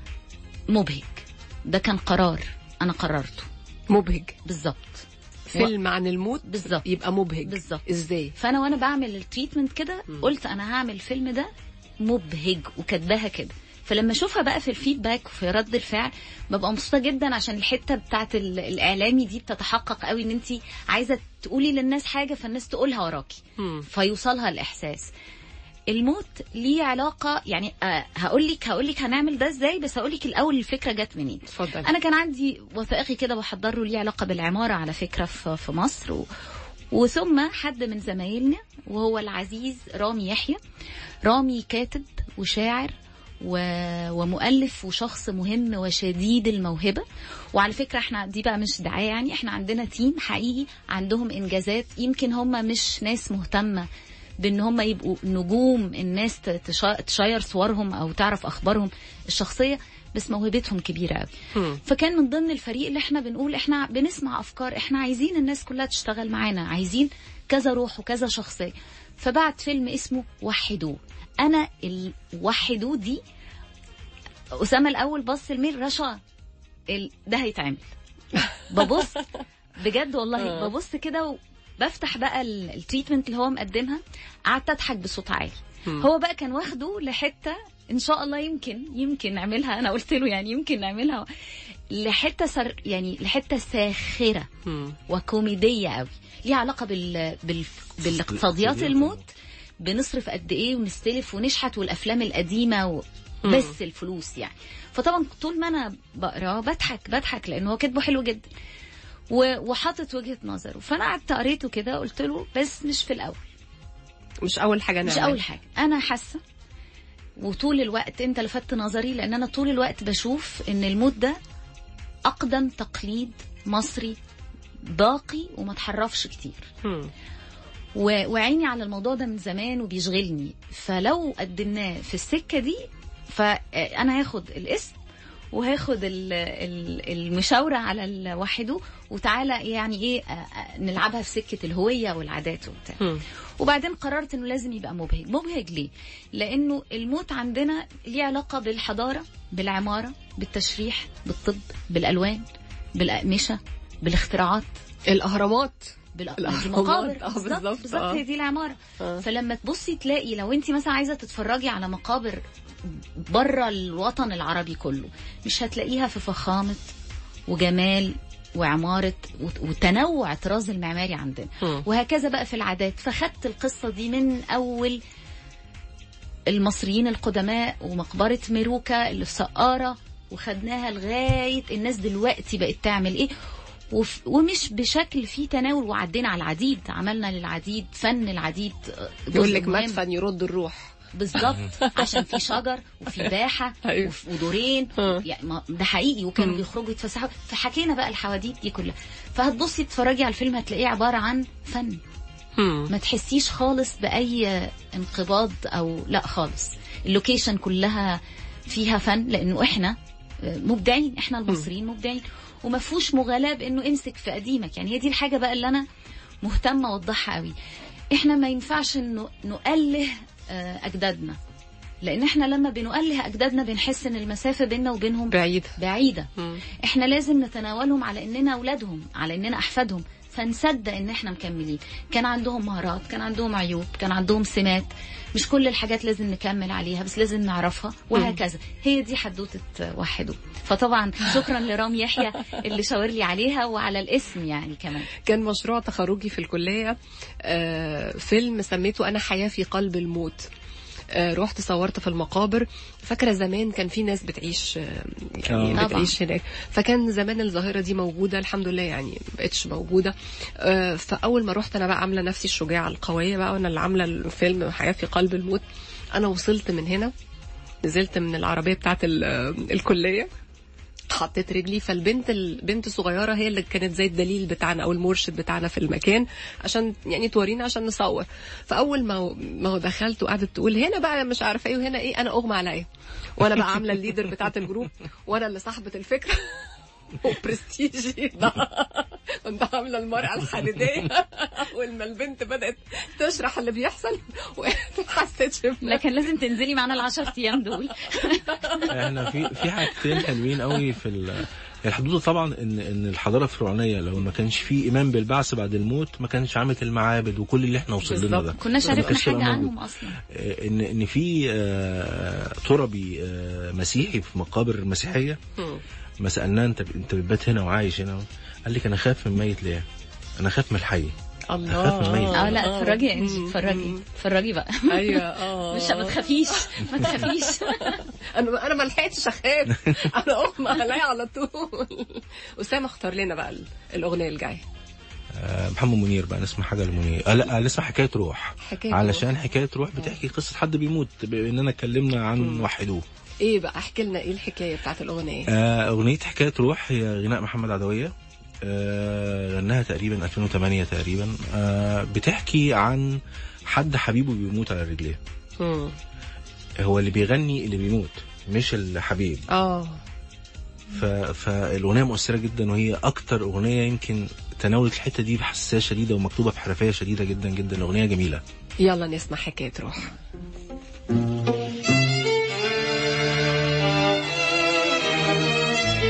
Speaker 3: مبهج ده كان قرار انا قررته
Speaker 2: مبهج
Speaker 3: بالظبط
Speaker 2: فيلم عن الموت
Speaker 3: بالظبط.
Speaker 2: يبقى مبهج
Speaker 3: بالظبط.
Speaker 2: ازاي
Speaker 3: فانا وانا بعمل التريتمنت كده
Speaker 2: مم.
Speaker 3: قلت انا هعمل الفيلم ده مبهج وكاتباها كده فلما اشوفها بقى في الفيدباك وفي رد الفعل ببقى مبسوطه جدا عشان الحته بتاعت ال- الاعلامي دي بتتحقق قوي ان انت عايزه تقولي للناس حاجه فالناس تقولها وراكي
Speaker 2: مم.
Speaker 3: فيوصلها الاحساس الموت ليه علاقه يعني آه هقول لك هقول لك هنعمل ده ازاي بس هقول لك الاول الفكره جت منين
Speaker 2: اتفضل
Speaker 3: انا كان عندي وثائقي كده بحضر له ليه علاقه بالعماره على فكره في في مصر و... وثم حد من زمايلنا وهو العزيز رامي يحيى رامي كاتب وشاعر و... ومؤلف وشخص مهم وشديد الموهبه وعلى فكره احنا دي بقى مش دعايه يعني احنا عندنا تيم حقيقي عندهم انجازات يمكن هم مش ناس مهتمه بان هم يبقوا نجوم الناس ت- تشا- تشير صورهم او تعرف اخبارهم الشخصيه بس موهبتهم كبيره قوي
Speaker 2: مم.
Speaker 3: فكان من ضمن الفريق اللي احنا بنقول احنا بنسمع افكار احنا عايزين الناس كلها تشتغل معانا عايزين كذا روح وكذا شخصيه فبعت فيلم اسمه وحدوه انا ال- وحدوه دي
Speaker 7: اسامه الاول بص الميل رشا ال... ده هيتعمل ببص بجد والله ببص كده وبفتح بقى ال- التريتمنت اللي هو مقدمها قعدت اضحك بصوت عالي هو بقى كان واخده لحته ان شاء الله يمكن يمكن نعملها انا قلت له يعني يمكن نعملها لحته سر يعني لحته ساخره وكوميديه قوي ليها علاقه بال, بال... بالاقتصاديات الموت بنصرف قد ايه ونستلف ونشحت والافلام القديمه و... بس الفلوس يعني فطبعا طول ما انا بقراه بضحك بضحك لان هو كاتبه حلو جدا و- وحاطط وجهه نظره فانا قعدت قريته كده قلت له بس مش في الاول
Speaker 8: مش اول حاجه
Speaker 7: مش
Speaker 8: نعمل
Speaker 7: اول حاجه انا حاسه وطول الوقت انت لفتت نظري لان انا طول الوقت بشوف ان الموت ده اقدم تقليد مصري باقي وما تحرفش كتير
Speaker 8: مم.
Speaker 7: و- وعيني على الموضوع ده من زمان وبيشغلني فلو قدمناه في السكه دي فانا هاخد الاسم وهاخد ال- ال- المشاورة على الوحده وتعالى يعني ايه آه، آه، نلعبها في سكة الهوية والعادات وبتاع
Speaker 8: مم.
Speaker 7: وبعدين قررت انه لازم يبقى مبهج مبهج ليه لانه الموت عندنا ليه علاقة بالحضارة بالعمارة بالتشريح بالطب بالالوان بالاقمشة بالاختراعات
Speaker 8: الاهرامات
Speaker 7: بال-
Speaker 8: الأهرامات.
Speaker 7: المقابر
Speaker 8: آه،
Speaker 7: بالظبط
Speaker 8: بالظبط،
Speaker 7: بالظبط
Speaker 8: آه.
Speaker 7: هي دي العماره
Speaker 8: آه.
Speaker 7: فلما تبصي تلاقي لو انت مثلا عايزه تتفرجي على مقابر بره الوطن العربي كله مش هتلاقيها في فخامه وجمال وعمارة وت- وتنوع الطراز المعماري عندنا
Speaker 8: مم.
Speaker 7: وهكذا بقى في العادات فخدت القصة دي من أول المصريين القدماء ومقبرة ميروكا اللي في سقارة وخدناها لغاية الناس دلوقتي بقت تعمل ايه وف ومش بشكل فيه تناول وعدينا على العديد عملنا للعديد فن العديد آه،
Speaker 8: يقول
Speaker 7: جزء
Speaker 8: لك
Speaker 7: مهم.
Speaker 8: مدفن يرد الروح
Speaker 7: بالظبط عشان في شجر وفي باحه
Speaker 8: أيوة.
Speaker 7: وف- ودورين
Speaker 8: آه.
Speaker 7: يعني ما- ده حقيقي وكانوا بيخرجوا يتفسحوا فحكينا بقى الحواديت دي كلها فهتبصي تتفرجي على الفيلم هتلاقيه عباره عن فن
Speaker 8: مم.
Speaker 7: ما تحسيش خالص باي انقباض او لا خالص اللوكيشن كلها فيها فن لانه احنا مبدعين احنا المصريين مبدعين وما فيهوش مغالاه بانه امسك في قديمك يعني هي دي الحاجه بقى اللي انا مهتمه اوضحها قوي احنا ما ينفعش انه نؤله آه، اجدادنا لان احنا لما بنؤله اجدادنا بنحس ان المسافه بيننا وبينهم
Speaker 8: بعيد
Speaker 7: بعيده
Speaker 8: مم.
Speaker 7: احنا لازم نتناولهم على اننا اولادهم على اننا احفادهم فنصدق ان احنا مكملين كان عندهم مهارات كان عندهم عيوب كان عندهم سمات مش كل الحاجات لازم نكمل عليها بس لازم نعرفها وهكذا هي دي حدوته وحده فطبعا شكرا لرام يحيى اللي شاور لي عليها وعلى الاسم يعني كمان
Speaker 8: كان مشروع تخرجي في الكلية آه، فيلم سميته أنا حياة في قلب الموت آه، رحت صورت في المقابر فاكره زمان كان في ناس بتعيش آه، يعني
Speaker 1: آه.
Speaker 7: طبعاً.
Speaker 8: بتعيش هناك فكان زمان الظاهره دي موجوده الحمد لله يعني ما بقتش موجوده آه، فاول ما رحت انا بقى عامله نفسي الشجاعه القويه بقى وانا اللي عامله الفيلم حياه في قلب الموت انا وصلت من هنا نزلت من العربيه بتاعت ال- آه، الكليه حطيت رجلي فالبنت البنت الصغيره هي اللي كانت زي الدليل بتاعنا او المرشد بتاعنا في المكان عشان يعني تورينا عشان نصور فاول ما ما دخلت وقعدت تقول هنا بقى مش عارفه ايه وهنا ايه انا اغمى عليا وانا بقى عامله الليدر بتاعت الجروب وانا اللي صاحبه الفكره وبرستيجي ده كنت عامله المرأة الحديدية أول ما البنت بدأت تشرح اللي بيحصل وما حسيتش بنفسي.
Speaker 7: لكن لازم تنزلي معانا العشر ايام دول
Speaker 1: احنا في في حاجتين حلوين قوي في ال- الحدوته طبعا ان ان الحضاره الفرعونيه لو ما كانش في ايمان بالبعث بعد الموت ما كانش عملت المعابد وكل اللي احنا وصلنا
Speaker 8: بالظبط.
Speaker 1: ده
Speaker 7: كناش
Speaker 1: ما
Speaker 7: عرفنا
Speaker 1: كانش
Speaker 7: حاجه
Speaker 1: ده موجود.
Speaker 7: عنهم اصلا
Speaker 1: ان ان في آه، تربي آه، مسيحي في مقابر مسيحيه
Speaker 8: مم.
Speaker 1: ما سالناه انت انت بتبات هنا وعايش هنا قال لك انا خايف من الميت ليه؟ انا خايف من الحي
Speaker 8: الله
Speaker 1: أخاف من الميت.
Speaker 7: اه لا اتفرجي يا انجي
Speaker 8: مم.
Speaker 7: اتفرجي اتفرجي بقى
Speaker 8: ايوه اه
Speaker 7: مش ما تخافيش ما تخافيش
Speaker 8: انا انا ما لحقتش اخاف انا اغمى عليا على طول اسامه اختار لنا بقى ال- الاغنيه الجايه
Speaker 1: آه، محمد منير بقى نسمع حاجه لمنير آه لا آه، نسمع حكايه روح
Speaker 8: حكاية
Speaker 1: علشان حكايه روح بتحكي قصه حد بيموت باننا اتكلمنا عن وحدوه
Speaker 8: ايه بقى احكي لنا ايه الحكايه بتاعت الاغنيه
Speaker 1: آه، أغنية حكاية روح هي غناء محمد عدوية آه، غناها تقريبا 2008 تقريبا آه، بتحكي عن حد حبيبه بيموت على رجليه
Speaker 8: مم.
Speaker 1: هو اللي بيغني اللي بيموت مش الحبيب
Speaker 8: اه
Speaker 1: ف... فالأغنية مؤثرة جدا وهي أكتر أغنية يمكن تناولت الحتة دي بحساسية شديدة ومكتوبة بحرفية شديدة جدا جدا أغنية جميلة
Speaker 8: يلا نسمع حكايه روح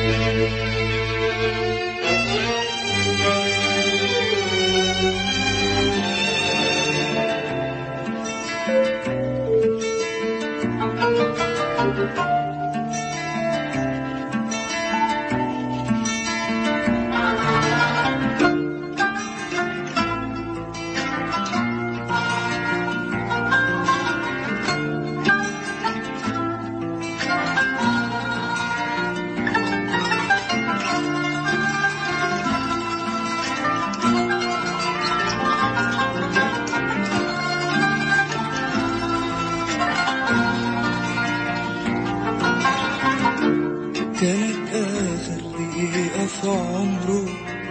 Speaker 4: كانت آخر دقيقة في عمره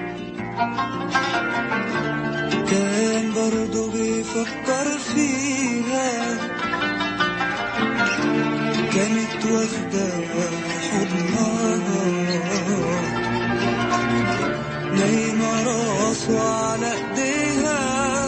Speaker 4: كان برضه بيفكر فيها كانت واخدة حضنها نايمة راسه على ايديها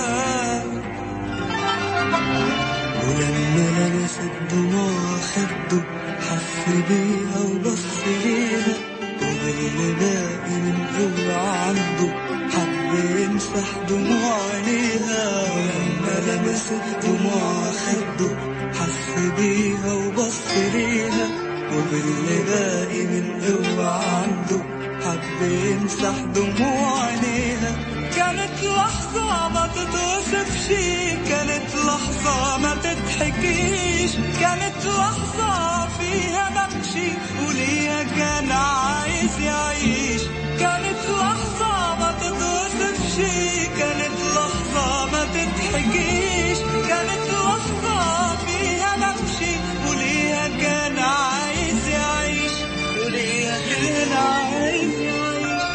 Speaker 4: ولما لمست دموع خده حس بيها وبص ليها وباللي باقي من قوة عنده حب يمسح دموع عينيها ولما لمست دموع خده حس بيها وبص ليها وباللي باقي من قوة عنده حب يمسح دموع عينيها كانت لحظة ما تتوصفش كانت لحظة ما تضحكيش كانت لحظة فيها بمشي وليها كان عايز يعيش كانت لحظة ما تتوصفش كانت لحظة ما تضحكيش كانت لحظة فيها بمشي وليها كان عايز يعيش وليها كان عايز يعيش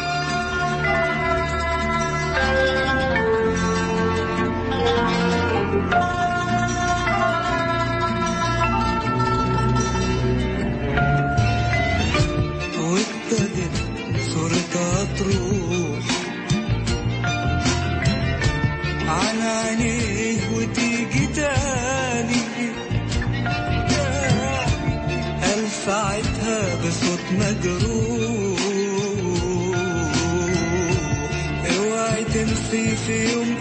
Speaker 4: وابتدت صورتها تروح عن عينيه وتيجي تاني قال ساعتها بصوت مجروح اوعي تنسي في يوم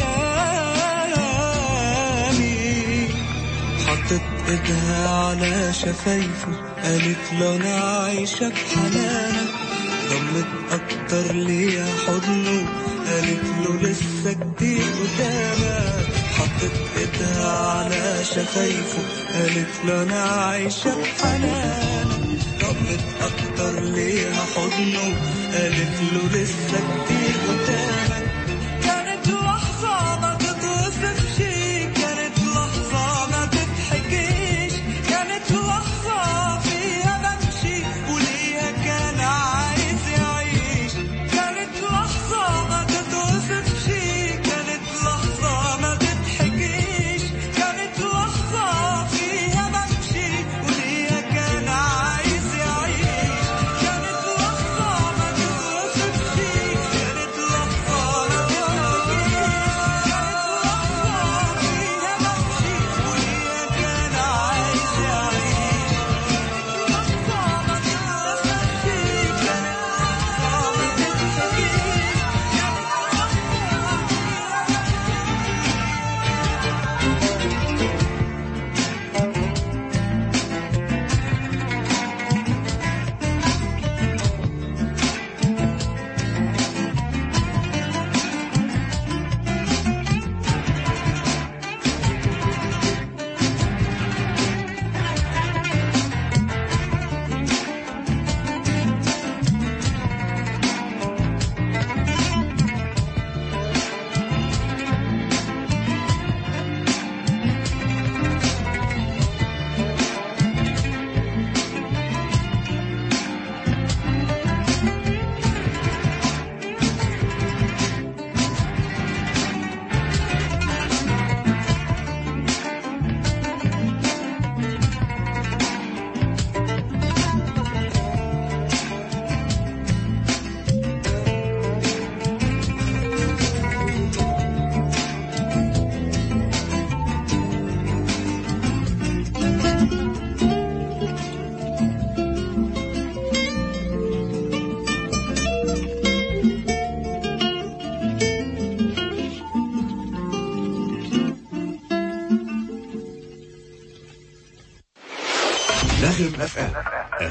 Speaker 4: ايامي حطت ايدها على شفايفه قالت له انا عايشة بحنانك ضمت اكتر ليا حضنه قالت له لسه كتير قدامك حطت ايدها على شفايفه قالت له انا عايشة بحنانك ضمت اكتر ليا حضنه قالت له لسه كتير قدامك كانت لحظة ما تتوصفش كانت لحظة ما تضحكيش كانت لحظة فيها بمشي وليها كان عايز يعيش كانت لحظة ما تتوصفش كانت لحظة ما تضحكيش كانت لحظة فيها بمشي وليها كان عايز يعيش كانت لحظة ما تتوصفش كانت لحظة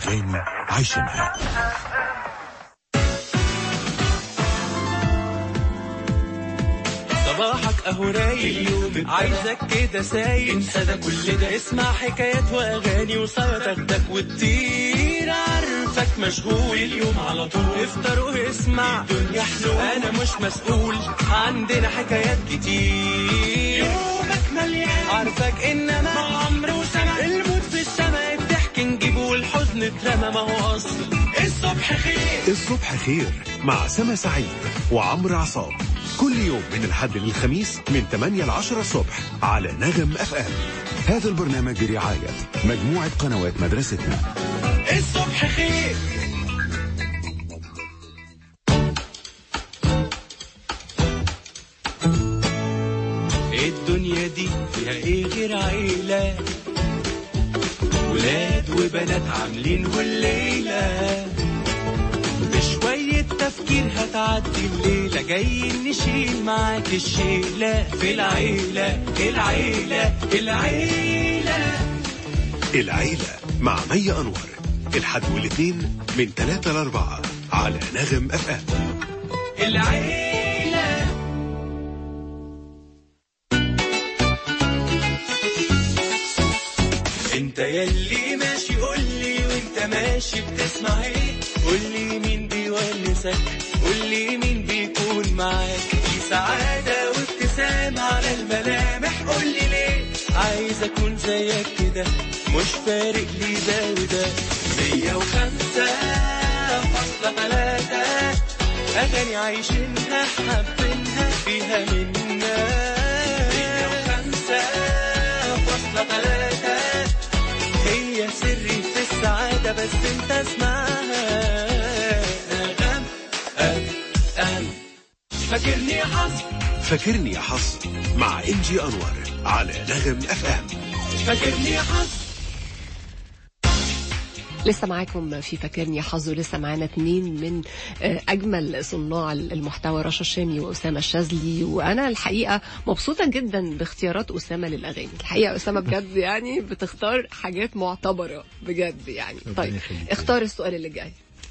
Speaker 6: أغاني عايشينها
Speaker 9: صباحك اهو رايق عايزك كده سايق انسى ده كل ده اسمع حكايات واغاني وصايا تاخدك وتطير عارفك مشغول اليوم على طول افطر واسمع الدنيا حلوه انا مش مسؤول عندنا حكايات كتير يومك مليان عارفك انما مع عمرو وسما الموت في السما الضحك نجيبه والحزن اترمى ما هو اصل الصبح خير
Speaker 6: الصبح خير مع سما سعيد وعمرو عصام كل يوم من الحد للخميس من 8 ل 10 الصبح على نغم اف ام هذا البرنامج برعاية مجموعة قنوات مدرستنا
Speaker 9: الصبح خير الدنيا دي فيها ايه غير عيلة ولاد وبنات عاملين والليلة بشوية تفكير هتعدي الليلة جايين نشيل معاك الشيلة في العيلة العيلة العيلة
Speaker 6: العيلة مع مي أنور الحد والاثنين من 3 ل 4 على نغم اف ام
Speaker 9: العيلة انت يلي ماشي قولي وانت ماشي بتسمع ايه قولي مين بيونسك قولي مين بيكون معاك في سعادة وابتسام على الملامح قولي ليه عايز اكون زيك كده مش فارق لي ده وده مية وخمسة فاصلة تلاتة أغاني عايشينها حابينها فيها منا مية وخمسة فاصلة تلاتة هي سري في السعادة بس انت اسمعها أغم أم أم فاكرني يا حظ
Speaker 6: فاكرني يا حظ مع انجي انور على نغم اف ام
Speaker 9: فاكرني يا حظ
Speaker 8: لسه معاكم في فاكرني يا حظ ولسه معانا اتنين من آه، اجمل صناع المحتوى رشا الشامي واسامه الشاذلي وانا الحقيقه مبسوطه جدا باختيارات اسامه للاغاني الحقيقه اسامه بجد يعني بتختار حاجات معتبره بجد يعني طيب اختار السؤال اللي جاي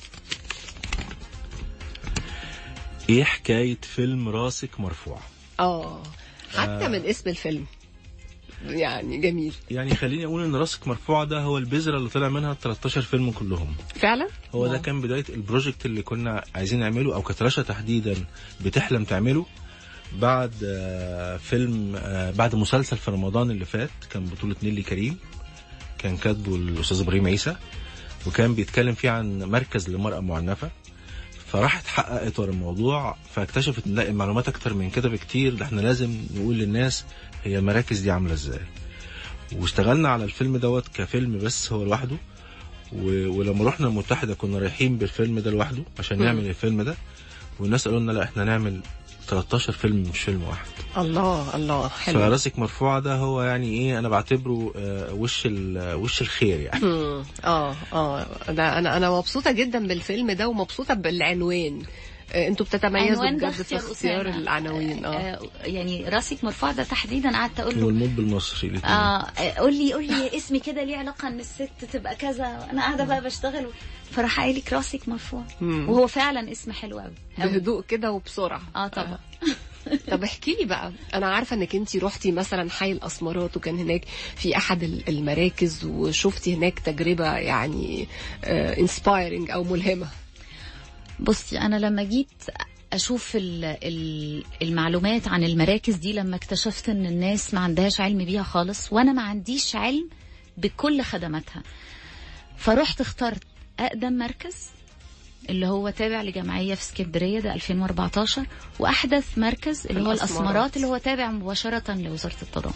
Speaker 10: ايه حكاية فيلم راسك مرفوع
Speaker 8: اه حتى من اسم الفيلم يعني جميل
Speaker 10: يعني خليني اقول ان راسك مرفوع ده هو البذرة اللي طلع منها ال 13 فيلم كلهم
Speaker 8: فعلا
Speaker 10: هو ده
Speaker 8: واو.
Speaker 10: كان بداية البروجكت اللي كنا عايزين نعمله او كانت رشا تحديدا بتحلم تعمله بعد آه، فيلم آه، بعد مسلسل في رمضان اللي فات كان بطولة نيلي كريم كان كاتبه الاستاذ ابراهيم عيسى وكان بيتكلم فيه عن مركز للمرأة معنفة فراحت حققت ورا الموضوع فاكتشفت ان لا المعلومات اكتر من كده بكتير ده احنا لازم نقول للناس هي المراكز دي عامله ازاي واشتغلنا على الفيلم دوت كفيلم بس هو لوحده و... ولما رحنا المتحده كنا رايحين بالفيلم ده لوحده عشان
Speaker 8: مم.
Speaker 10: نعمل الفيلم ده والناس قالوا لنا لا احنا نعمل 13 فيلم مش فيلم واحد
Speaker 8: الله الله حلو
Speaker 10: فراسك مرفوعه ده هو يعني ايه انا بعتبره آه، وش ال... وش الخير يعني
Speaker 8: مم. اه اه ده انا انا مبسوطه جدا بالفيلم ده ومبسوطه بالعنوان آه، انتوا بتتميزوا
Speaker 7: عنوان ده
Speaker 8: بجد في
Speaker 7: اختيار
Speaker 8: اختيار
Speaker 7: أسامة.
Speaker 8: العناوين اه
Speaker 7: آه، يعني راسك مرفوع ده تحديدا قعدت اقول له
Speaker 10: والموب المصري الاثنين
Speaker 7: اه قول لي قول لي اسمي كده ليه علاقه ان الست تبقى كذا انا قاعده بقى بشتغل فراح قايل لك راسك مرفوع
Speaker 8: مم.
Speaker 7: وهو فعلا اسم حلو قوي
Speaker 8: بهدوء كده وبسرعه
Speaker 7: اه طبعا
Speaker 8: طب احكي لي بقى انا عارفه انك انت رحتي مثلا حي الاسمرات وكان هناك في احد ال- المراكز وشفتي هناك تجربه يعني انسبايرنج او ملهمه
Speaker 7: بصي انا لما جيت اشوف ال- ال- المعلومات عن المراكز دي لما اكتشفت ان الناس ما عندهاش علم بيها خالص وانا ما عنديش علم بكل خدماتها فرحت اخترت اقدم مركز اللي هو تابع لجمعيه في اسكندريه ده 2014 واحدث مركز اللي هو
Speaker 8: الأسمرات.
Speaker 7: الاسمرات اللي هو تابع مباشره لوزاره التضامن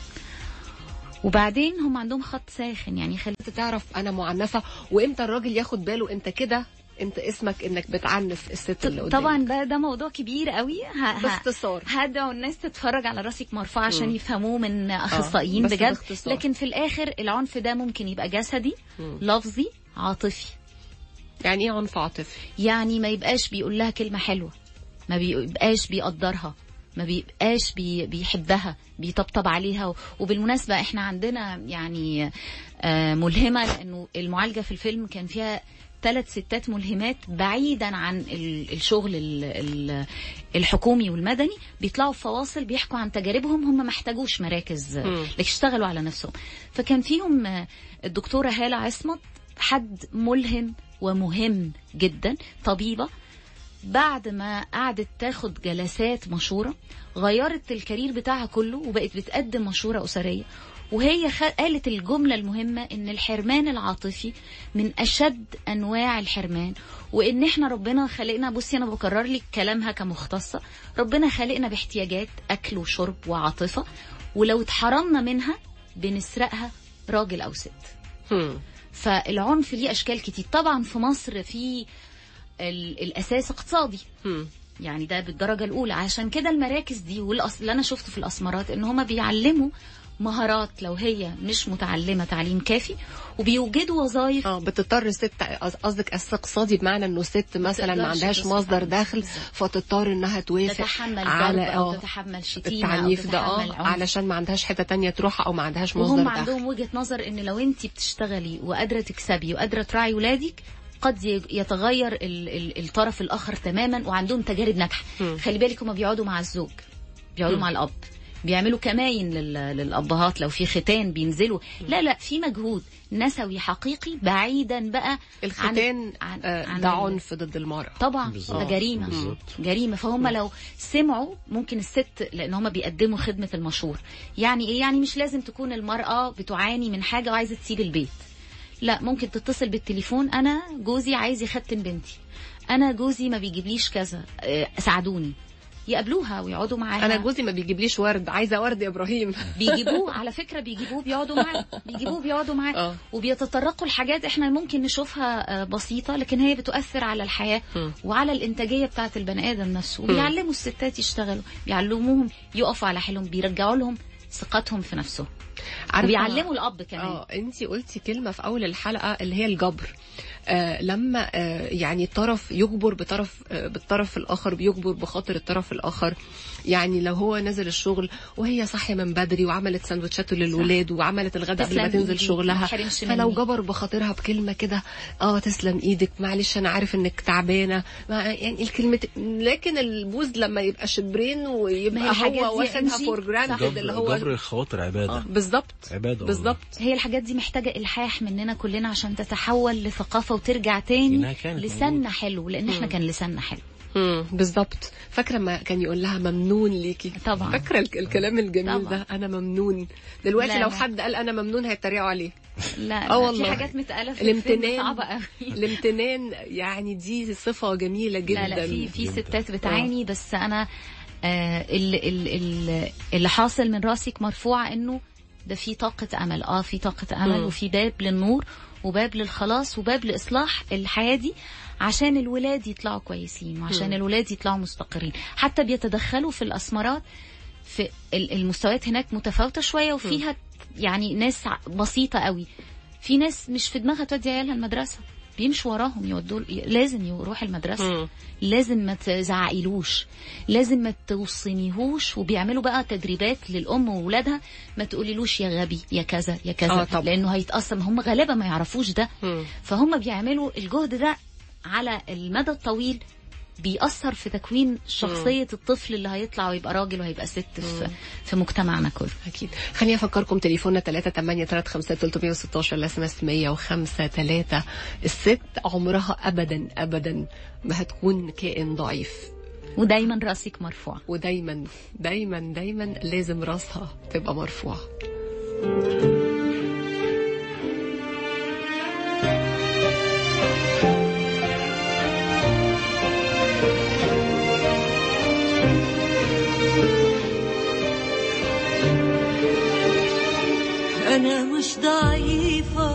Speaker 7: وبعدين هم عندهم خط ساخن يعني خلي
Speaker 8: انت تعرف انا معنفه وامتى الراجل ياخد باله انت كده انت اسمك انك بتعنف الست اللي قدامك
Speaker 7: طبعا ده ده موضوع كبير قوي ه- ه-
Speaker 8: باختصار
Speaker 7: هدعو الناس تتفرج على راسك مرفوع عشان
Speaker 8: مم.
Speaker 7: يفهموه من اخصائيين
Speaker 8: بس
Speaker 7: بجد
Speaker 8: باختصار.
Speaker 7: لكن في الاخر العنف ده ممكن يبقى جسدي
Speaker 8: مم.
Speaker 7: لفظي عاطفي
Speaker 8: يعني ايه عنف عاطفي
Speaker 7: يعني ما يبقاش بيقول لها كلمه حلوه ما بيبقاش بيقدرها ما ما بيبقاش بي بيحبها بيطبطب عليها و- وبالمناسبة احنا عندنا يعني آه، ملهمة لأنه المعالجة في الفيلم كان فيها ثلاث ستات ملهمات بعيدا عن ال- الشغل ال- ال- الحكومي والمدني بيطلعوا في فواصل بيحكوا عن تجاربهم هم ما احتاجوش مراكز آه،
Speaker 8: مم.
Speaker 7: لكن اشتغلوا على نفسهم فكان فيهم آه، الدكتورة هالة عصمت حد ملهم ومهم جدا طبيبة بعد ما قعدت تاخد جلسات مشورة غيرت الكارير بتاعها كله وبقت بتقدم مشورة أسرية وهي خ... قالت الجملة المهمة ان الحرمان العاطفي من اشد انواع الحرمان وان احنا ربنا خلقنا بصي انا بكرر لك كلامها كمختصة ربنا خلقنا باحتياجات اكل وشرب وعاطفة ولو اتحرمنا منها بنسرقها راجل او ست
Speaker 8: هم.
Speaker 7: فالعنف ليه اشكال كتير طبعا في مصر في ال- الاساس اقتصادي
Speaker 8: هم.
Speaker 7: يعني ده بالدرجه الاولى عشان كده المراكز دي والأص... اللي انا شفته في الاسمرات ان هما بيعلموا مهارات لو هي مش متعلمه تعليم كافي وبيوجدوا وظائف
Speaker 8: اه بتضطر الست قص- قصدك اساس اقتصادي بمعنى انه ست مثلا ما
Speaker 7: تقدرش
Speaker 8: عندهاش
Speaker 7: تصرف
Speaker 8: مصدر
Speaker 7: على
Speaker 8: دخل
Speaker 7: بالظبط.
Speaker 8: فتضطر انها توافق
Speaker 7: تتحمل
Speaker 8: على
Speaker 7: ضرب او
Speaker 8: اه
Speaker 7: تتحمل شتيمه او
Speaker 8: التعنيف ده
Speaker 7: تتحمل
Speaker 8: اه
Speaker 7: عنف.
Speaker 8: علشان ما عندهاش حته تانية تروح او ما عندهاش
Speaker 7: وهم
Speaker 8: مصدر دخل
Speaker 7: عندهم وجهه نظر ان لو انت بتشتغلي وقادره تكسبي وقادره تراعي ولادك قد ي- يتغير ال- ال- الطرف الاخر تماما وعندهم تجارب ناجحه
Speaker 8: مم.
Speaker 7: خلي بالك هم بيقعدوا مع الزوج بيقعدوا
Speaker 8: مم.
Speaker 7: مع الاب بيعملوا كماين لل- للابهات لو في ختان بينزلوا لا لا في مجهود نسوي حقيقي بعيدا بقى
Speaker 8: الختان
Speaker 7: عن-
Speaker 8: آه،
Speaker 7: عن
Speaker 8: ده
Speaker 7: ال-
Speaker 8: عنف ضد المرأة
Speaker 7: طبعا
Speaker 10: بالظبط.
Speaker 7: ده جريمه
Speaker 10: بالظبط.
Speaker 7: جريمه فهم لو سمعوا ممكن الست لان هم بيقدموا خدمه المشهور يعني ايه يعني مش لازم تكون المراه بتعاني من حاجه وعايزه تسيب البيت لا ممكن تتصل بالتليفون انا جوزي عايز يختن بنتي انا جوزي ما بيجيبليش كذا آه، ساعدوني يقابلوها ويقعدوا معاها
Speaker 8: انا جوزي ما بيجيبليش ورد عايزه ورد يا ابراهيم
Speaker 7: بيجيبوه على فكره بيجيبوه بيقعدوا معاه بيجيبوه بيقعدوا معاه
Speaker 8: اه
Speaker 7: وبيتطرقوا لحاجات احنا ممكن نشوفها آه، بسيطة لكن هي بتؤثر على الحياة
Speaker 8: مم.
Speaker 7: وعلى الإنتاجية بتاعة البني آدم نفسه وبيعلموا الستات يشتغلوا بيعلموهم يقفوا على حيلهم بيرجعوا لهم ثقتهم في نفسهم
Speaker 8: عارفة-
Speaker 7: وبيعلموا الأب كمان
Speaker 8: اه انت قلتي كلمه في اول الحلقه اللي هي الجبر آه لما آه يعني الطرف يجبر بطرف آه بالطرف الاخر بيجبر بخاطر الطرف الاخر يعني لو هو نزل الشغل وهي صاحيه من بدري وعملت سندوتشاته للولاد وعملت الغداء قبل ما
Speaker 7: تسلم
Speaker 8: تنزل
Speaker 7: إيديك،
Speaker 8: شغلها
Speaker 7: ما تحرمش
Speaker 8: فلو
Speaker 7: مني.
Speaker 8: جبر بخاطرها بكلمه كده اه تسلم ايدك معلش انا عارف انك تعبانه ما يعني الكلمه لكن البوز لما يبقى شبرين
Speaker 7: ما هي
Speaker 8: ويبقى
Speaker 7: الحاجات دي
Speaker 8: هو واخدها
Speaker 7: أنجي.
Speaker 8: فور جراندد اللي
Speaker 10: جبر,
Speaker 8: هو
Speaker 10: جبر الخواطر عباده
Speaker 8: آه بالظبط
Speaker 10: عباده والله.
Speaker 8: بالظبط
Speaker 7: هي الحاجات دي محتاجة إلحاح مننا كلنا عشان تتحول لثقافة وترجع
Speaker 10: إنها
Speaker 7: تاني
Speaker 10: كانت
Speaker 7: لساننا
Speaker 10: موجودة.
Speaker 7: حلو لأن احنا كان لساننا حلو
Speaker 8: امم بالظبط فاكره ما كان يقول لها ممنون ليكي
Speaker 7: طبعا.
Speaker 8: فاكره الك- الكلام الجميل
Speaker 7: طبعا.
Speaker 8: ده انا ممنون دلوقتي
Speaker 7: لا،
Speaker 8: لو
Speaker 7: لا.
Speaker 8: حد قال انا ممنون هيتريقوا عليه
Speaker 7: لا,
Speaker 8: آه
Speaker 7: لا
Speaker 8: والله.
Speaker 7: في حاجات متقالة في الفيلم
Speaker 8: الامتنان
Speaker 7: صعبة قوي
Speaker 8: الامتنان يعني دي صفه جميله جدا
Speaker 7: لا لا في في ستات بتعاني بس انا آه اللي, اللي, اللي حاصل من راسك مرفوعه انه ده في طاقه امل اه في طاقه امل
Speaker 8: مم.
Speaker 7: وفي باب للنور وباب للخلاص وباب لاصلاح الحياه دي عشان الولاد يطلعوا كويسين وعشان
Speaker 8: مم.
Speaker 7: الولاد يطلعوا مستقرين حتى بيتدخلوا في الاسمرات في ال- المستويات هناك متفاوته شويه وفيها يعني ناس ع- بسيطه قوي في ناس مش في دماغها تودي عيالها المدرسه بيمشوا وراهم يودوا لازم يروح المدرسه
Speaker 8: مم.
Speaker 7: لازم ما تزعقيلوش لازم ما توصنيهوش وبيعملوا بقى تدريبات للام وولادها ما تقوليلوش يا غبي يا كذا يا كذا
Speaker 8: آه طبعا.
Speaker 7: لانه هيتاثر ما هم غالبا ما يعرفوش ده
Speaker 8: مم.
Speaker 7: فهم بيعملوا الجهد ده على المدى الطويل بيأثر في تكوين شخصية الطفل اللي هيطلع ويبقى راجل وهيبقى ست في, في مجتمعنا كله
Speaker 8: اكيد خليني افكركم تليفوننا 3 8 3 5 316 الاس ام اس 105 3 الست عمرها ابدا ابدا ما هتكون كائن ضعيف
Speaker 7: ودايما راسك مرفوع
Speaker 8: ودايما دايما دايما لازم راسها تبقى مرفوعه
Speaker 11: أنا مش ضعيفة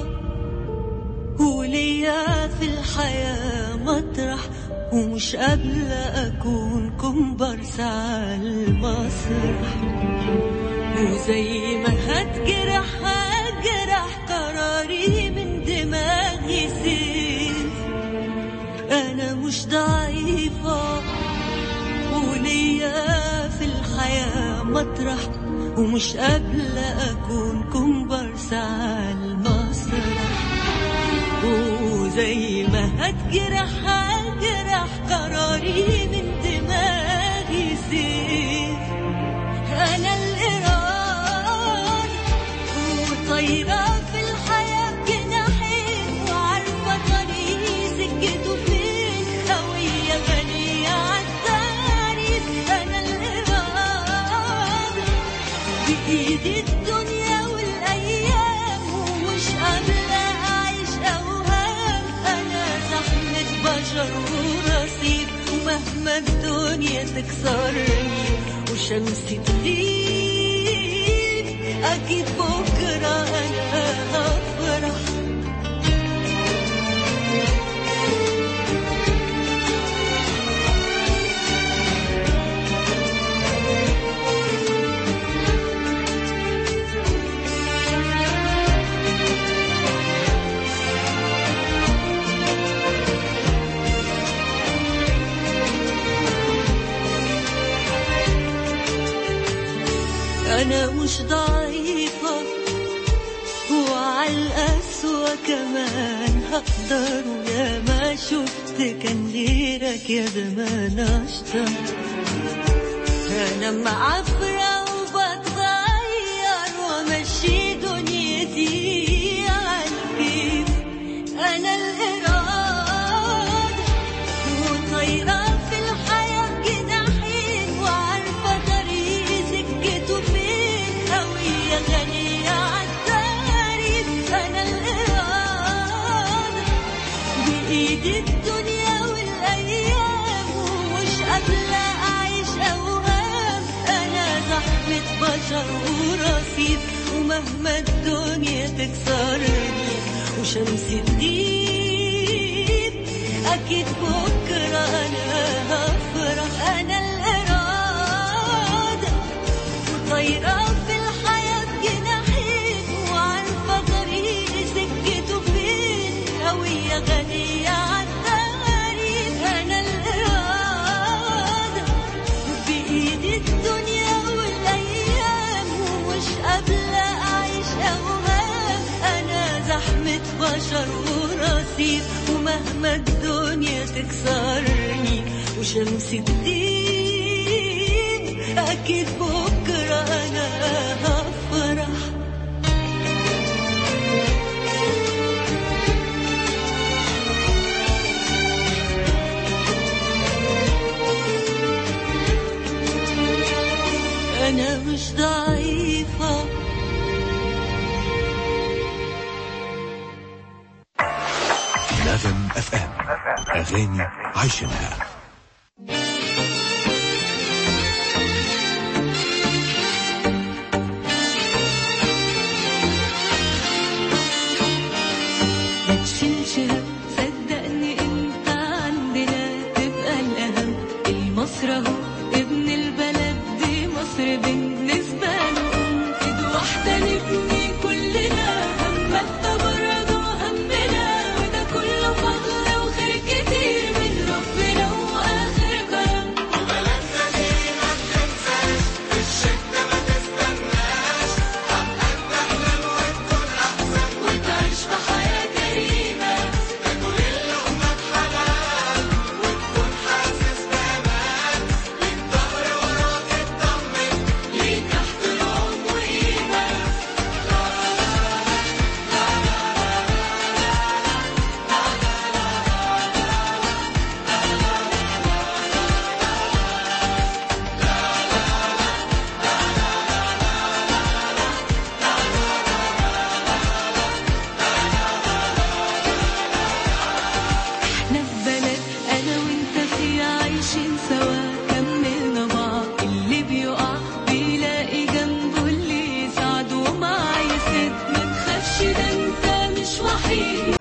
Speaker 11: وليا في الحياة مطرح ومش قابلة أكون كومبارس على المسرح وزي ما هتجرح هجرح قراري من دماغي سيف أنا مش ضعيفة وليا في الحياة مطرح ومش قابلة أكون كومبارس على المسرح وزي ما هتجرح هجرح قراري من دماغي سيف أنا الإرادة وطايرة في الحياة بجناحين وعارفة طريقي سكته فين هوية غنية عالتعريف أنا الإرادة بإيدي الدنيا والأيام ومش قابلة أعيش أوهام أنا زحمة بشر ورصيف ومهما الدنيا تكسرني وشمسي تغيب أكيد بكرة أنا هفرح أنا مش ضعيفة وعلى القسوة كمان هقدر ويا ما شفت كان غيرك يا زمان أشطر أنا معفرة وبتغير وأمشي دنيتي عالكيف أنا الإرادة وطايرة في الحياة جناحين وعارفة طريقي سكته فين هوية غنية عالتعريف أنا الإرادة بإيدي الدنيا والأيام ومش قابلة أعيش أوهام أنا زحمة بشر ورصيف ومهما الدنيا تكسرني وشمسي تغيب أكيد بكرة أنا هفرح أنا الإرادة وطايرة في الحياة جناحين وعارفة طريقي سكته فين هوية غنية عالتعريف أنا الإرادة بإيدي الدنيا والأيام ومش قابلة أعيش أوهام أنا زحمة بشر ورصيف ومهما الدنيا تكسرني وشمسي تغيب أكيد بكرة أنا هفرح أنا مش ضعيفة
Speaker 6: نغم اف ام اغاني عايشينها
Speaker 11: ما تشيلش هم صدقني انت عندنا تبقى الاهم المصر اهو ابن البلد دي مصر بالنسبه له ام ايد واحده نبني كلنا هم انت برضه همنا وده كله فضل وخير كتير من ربنا واخر كرم وبلدنا دي ما بتنساش الشده ما تستناش حقك تحلم وتكون احسن وتعيش في حياه كريمه تاكل اللقمه بحلال وتكون حاسس بامان ليك ظهر وراك اطمن ليك احترام وقيمه احنا في بلد انا وانت فيها عايشين سوا كملنا بعض اللي بيقع بيلاقي جنبه اللي يساعده ومعاه يسد ما تخافش ده انت مش وحيد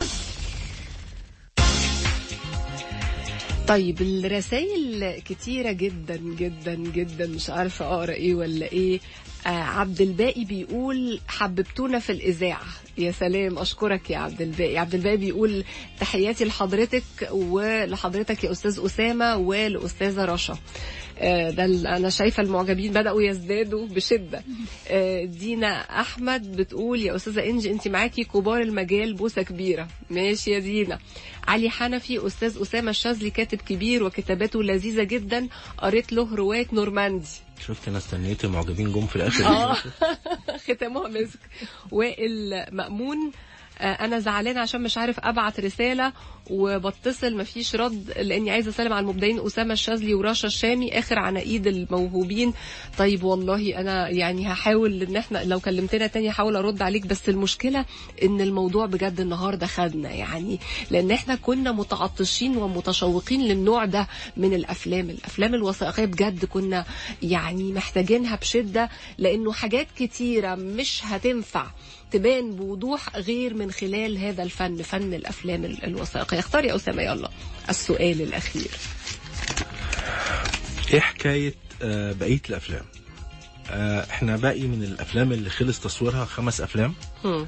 Speaker 8: طيب الرسائل كتيرة جدا جدا جدا مش عارفة أقرأ إيه ولا إيه آه عبد الباقي بيقول حببتونا في الإذاعة يا سلام أشكرك يا عبد الباقي عبد الباقي بيقول تحياتي لحضرتك ولحضرتك يا أستاذ أسامة ولأستاذة رشا آه، ده ال- انا شايفه المعجبين بداوا يزدادوا بشده آه، دينا احمد بتقول يا استاذه انجي انت معاكي كبار المجال بوسه كبيره ماشي يا دينا علي حنفي استاذ اسامه الشاذلي كاتب كبير وكتاباته لذيذه جدا قريت له روايه نورماندي
Speaker 10: شفت انا استنيت المعجبين جم في الاخر
Speaker 8: اه ختموها مسك وائل مأمون آه، انا زعلانه عشان مش عارف ابعت رساله وبتصل مفيش رد لاني عايزه اسلم على المبدعين اسامه الشاذلي ورشا الشامي اخر عناقيد الموهوبين طيب والله انا يعني هحاول ان احنا لو كلمتنا تاني هحاول ارد عليك بس المشكله ان الموضوع بجد النهارده خدنا يعني لان احنا كنا متعطشين ومتشوقين للنوع ده من الافلام الافلام الوثائقيه بجد كنا يعني محتاجينها بشده لانه حاجات كتيره مش هتنفع تبان بوضوح غير من خلال هذا الفن فن الافلام ال- الوثائقيه اختار يا اسامه يلا السؤال الاخير
Speaker 10: ايه حكايه آه، بقيه الافلام آه، احنا باقي من الافلام اللي خلص تصويرها خمس افلام
Speaker 8: هم.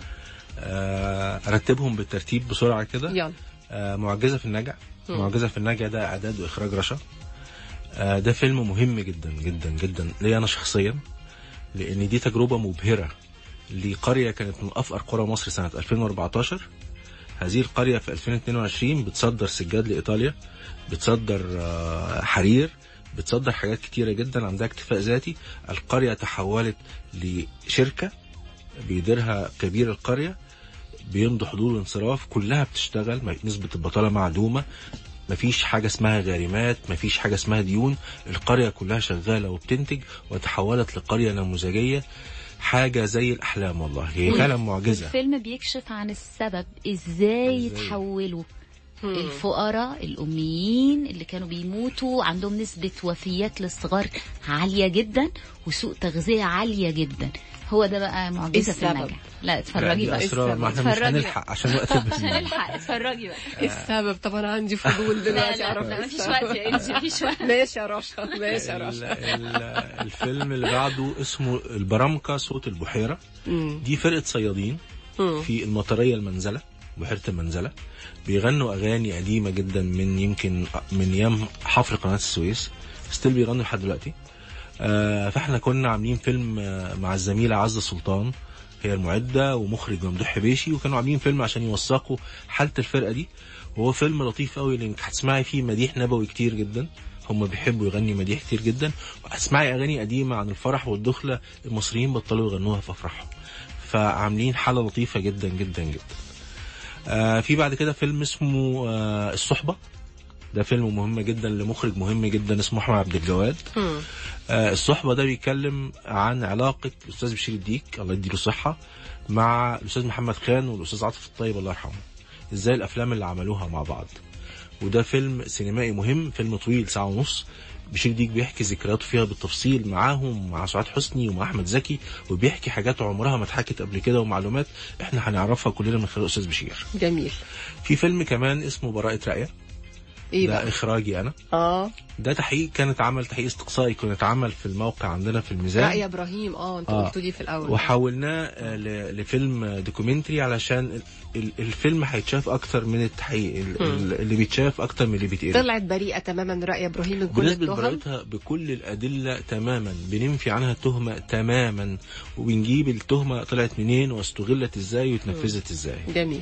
Speaker 10: آه، ارتبهم بالترتيب بسرعه كده
Speaker 8: يلا
Speaker 10: آه، معجزه في النجع
Speaker 8: مم.
Speaker 10: معجزه في النجع ده اعداد واخراج رشا آه، ده فيلم مهم جدا جدا جدا ليا انا شخصيا لان دي تجربه مبهره لقريه كانت من افقر قرى مصر سنه 2014 هذه القريه في 2022 بتصدر سجاد لايطاليا بتصدر آه، حرير بتصدر حاجات كتيره جدا عندها اكتفاء ذاتي القريه تحولت لشركه بيديرها كبير القريه بيمضوا حضور وانصراف كلها بتشتغل ما- نسبة البطالة معدومة مفيش حاجة اسمها غارمات مفيش حاجة اسمها ديون القرية كلها شغالة وبتنتج وتحولت لقرية نموذجية حاجة زي الأحلام والله هي فعلا معجزة
Speaker 7: الفيلم بيكشف عن السبب ازاي
Speaker 10: إزاي؟
Speaker 7: يتحولوا الفقراء الأميين اللي كانوا بيموتوا عندهم نسبة وفيات للصغار عالية جدا وسوء تغذية عالية جدا هو ده بقى معجزة في
Speaker 8: السبب؟
Speaker 7: النجاح لا
Speaker 10: لا،
Speaker 7: اتفرجي
Speaker 10: دي
Speaker 7: بقى
Speaker 10: أسرار ما احنا مش
Speaker 7: اتفرجي
Speaker 10: هنلحق عشان وقت
Speaker 7: عشان
Speaker 10: البرنامج.
Speaker 7: نلحق اتفرجي بقى
Speaker 8: ايه السبب طب انا عندي فضول
Speaker 7: لا
Speaker 8: دلوقتي
Speaker 7: لا
Speaker 8: اعرف
Speaker 7: لا
Speaker 8: إيه
Speaker 7: مفيش
Speaker 8: السبب.
Speaker 7: وقت يا انجي مفيش وقت
Speaker 8: ماشي يا رشا ماشي يا
Speaker 10: ال-
Speaker 8: رشا
Speaker 10: ال- الفيلم اللي بعده اسمه البرامكة صوت البحيرة
Speaker 8: مم.
Speaker 10: دي فرقة صيادين
Speaker 8: مم.
Speaker 10: في المطرية المنزلة بحيرة المنزلة بيغنوا أغاني قديمة جدا من يمكن من أيام حفر قناة السويس ستيل بيغنوا لحد دلوقتي آه فاحنا كنا عاملين فيلم آه مع الزميلة عزة سلطان هي المعدة ومخرج ممدوح حبيشي وكانوا عاملين فيلم عشان يوثقوا حالة الفرقة دي وهو فيلم لطيف قوي لانك هتسمعي فيه مديح نبوي كتير جدا هم بيحبوا يغني مديح كتير جدا وهتسمعي اغاني قديمه عن الفرح والدخله المصريين بطلوا يغنوها في افراحهم فعاملين حاله لطيفه جدا جدا جدا آه في بعد كده فيلم اسمه آه الصحبه ده فيلم مهم جدا لمخرج مهم جدا اسمه احمد عبد الجواد
Speaker 8: مم.
Speaker 10: آه الصحبه ده بيتكلم عن علاقه الاستاذ بشير الديك الله يديله الصحه مع الاستاذ محمد خان والاستاذ عاطف الطيب الله يرحمه ازاي الافلام اللي عملوها مع بعض وده فيلم سينمائي مهم فيلم طويل ساعه ونص بشير ديك بيحكي ذكرياته فيها بالتفصيل معاهم مع سعاد حسني ومع احمد زكي وبيحكي حاجات عمرها ما اتحكت قبل كده ومعلومات احنا هنعرفها كلنا من خلال الاستاذ بشير
Speaker 8: جميل
Speaker 10: في فيلم كمان اسمه براءة رأية
Speaker 8: ايه
Speaker 10: ده
Speaker 8: بقى
Speaker 10: اخراجي انا
Speaker 8: اه
Speaker 10: ده تحقيق كان اتعمل تحقيق استقصائي كان اتعمل في الموقع عندنا في الميزان
Speaker 8: رأي ابراهيم اه انت
Speaker 10: آه.
Speaker 8: قلت لي في الاول
Speaker 10: وحولناه آه، ل- لفيلم دوكيومنتري علشان ال- ال- الفيلم هيتشاف اكتر من التحقيق ال- ال- اللي بيتشاف اكتر من اللي بيتقري
Speaker 8: طلعت بريئه تماما رأي ابراهيم من كل
Speaker 10: بنثبت
Speaker 8: التهم
Speaker 10: براءتها بكل الادله تماما بننفي عنها التهمه تماما وبنجيب التهمه طلعت منين واستغلت ازاي واتنفذت ازاي
Speaker 8: جميل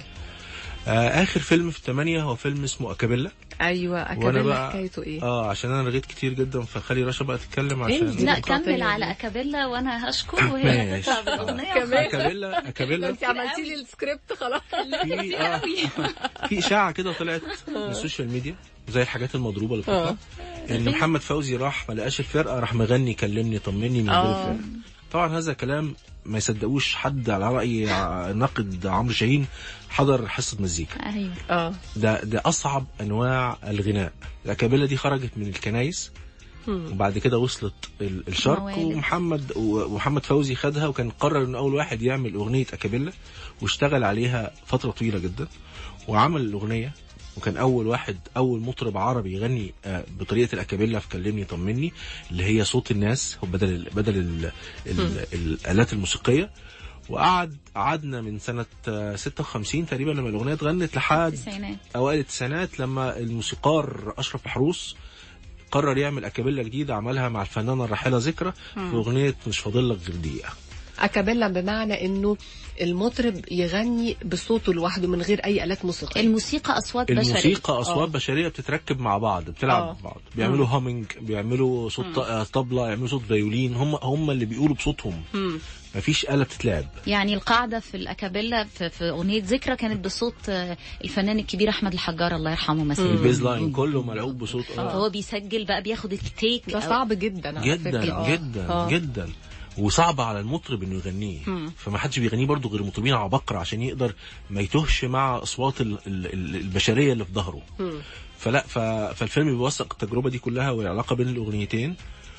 Speaker 10: آه اخر فيلم في الثمانيه هو فيلم اسمه اكابيلا
Speaker 8: ايوه
Speaker 10: وانا
Speaker 8: اكابيلا
Speaker 10: بقى
Speaker 8: حكايته ايه
Speaker 10: اه عشان انا رغيت كتير جدا فخلي رشا بقى تتكلم
Speaker 8: إيه
Speaker 10: عشان
Speaker 8: دي؟
Speaker 7: لا
Speaker 8: ديمقراطية
Speaker 7: كمل على
Speaker 8: دي.
Speaker 7: اكابيلا وانا هشكر وهي
Speaker 10: ماشي.
Speaker 7: هتطلع بالاغنيه
Speaker 8: كمان.
Speaker 10: اكابيلا اكابيلا
Speaker 8: انت عملتي لي السكريبت خلاص
Speaker 10: في آه في اشاعه كده طلعت من السوشيال ميديا زي الحاجات المضروبه اللي بتطلع ان محمد فوزي راح ما لقاش الفرقه راح مغني كلمني طمني من غير
Speaker 8: آه.
Speaker 10: الفرقه طبعا هذا كلام ما يصدقوش حد على راي ع- ناقد عمرو شاهين حضر حصه مزيكا
Speaker 7: ايوه
Speaker 8: اه
Speaker 10: ده ده اصعب انواع الغناء الاكابيلا دي خرجت من الكنايس وبعد كده وصلت ال- الشرق
Speaker 7: موالد.
Speaker 10: ومحمد ومحمد فوزي خدها وكان قرر ان اول واحد يعمل اغنيه اكابيلا واشتغل عليها فتره طويله جدا وعمل الاغنيه وكان اول واحد اول مطرب عربي يغني آه، بطريقه الاكابيلا في كلمني طمني اللي هي صوت الناس هو بدل ال بدل ال ال الالات الموسيقيه وقعد قعدنا من سنه آه، 56 تقريبا لما الاغنيه اتغنت لحد
Speaker 7: التسعينات
Speaker 10: اوائل التسعينات لما الموسيقار اشرف محروس قرر يعمل اكابيلا جديده عملها مع الفنانه الراحله ذكرى في اغنيه مش فاضل لك غير دقيقه
Speaker 8: اكابيلا بمعنى انه المطرب يغني بصوته لوحده من غير اي الات موسيقيه
Speaker 7: الموسيقى اصوات بشريه
Speaker 10: الموسيقى اصوات
Speaker 8: آه.
Speaker 10: بشريه بتتركب مع بعض بتلعب
Speaker 8: آه.
Speaker 10: مع بعض بيعملوا هامينج بيعملوا صوت ط- آه، طبله يعملوا صوت فيولين هم هم اللي بيقولوا بصوتهم
Speaker 8: مم.
Speaker 10: مفيش آلة بتتلعب
Speaker 7: يعني القاعده في الاكابيلا في, في اغنيه ذكرى كانت بصوت آه، الفنان الكبير احمد الحجار الله يرحمه مثلا
Speaker 10: البيز لاين كله ملعوب بصوت آه.
Speaker 7: فهو بيسجل بقى بياخد التيك
Speaker 8: ده
Speaker 7: أو-
Speaker 8: صعب جدا على
Speaker 10: جدا
Speaker 8: فكرة. آه.
Speaker 10: جدا
Speaker 8: آه.
Speaker 10: جدا وصعب على المطرب انه يغنيه فما حدش بيغنيه برضه غير مطربين عباقرة عشان يقدر ما يتوهش مع اصوات ال- ال- ال- البشريه اللي في ظهره
Speaker 8: مم.
Speaker 10: فلا ف... فالفيلم بيوثق التجربه دي كلها والعلاقه بين الاغنيتين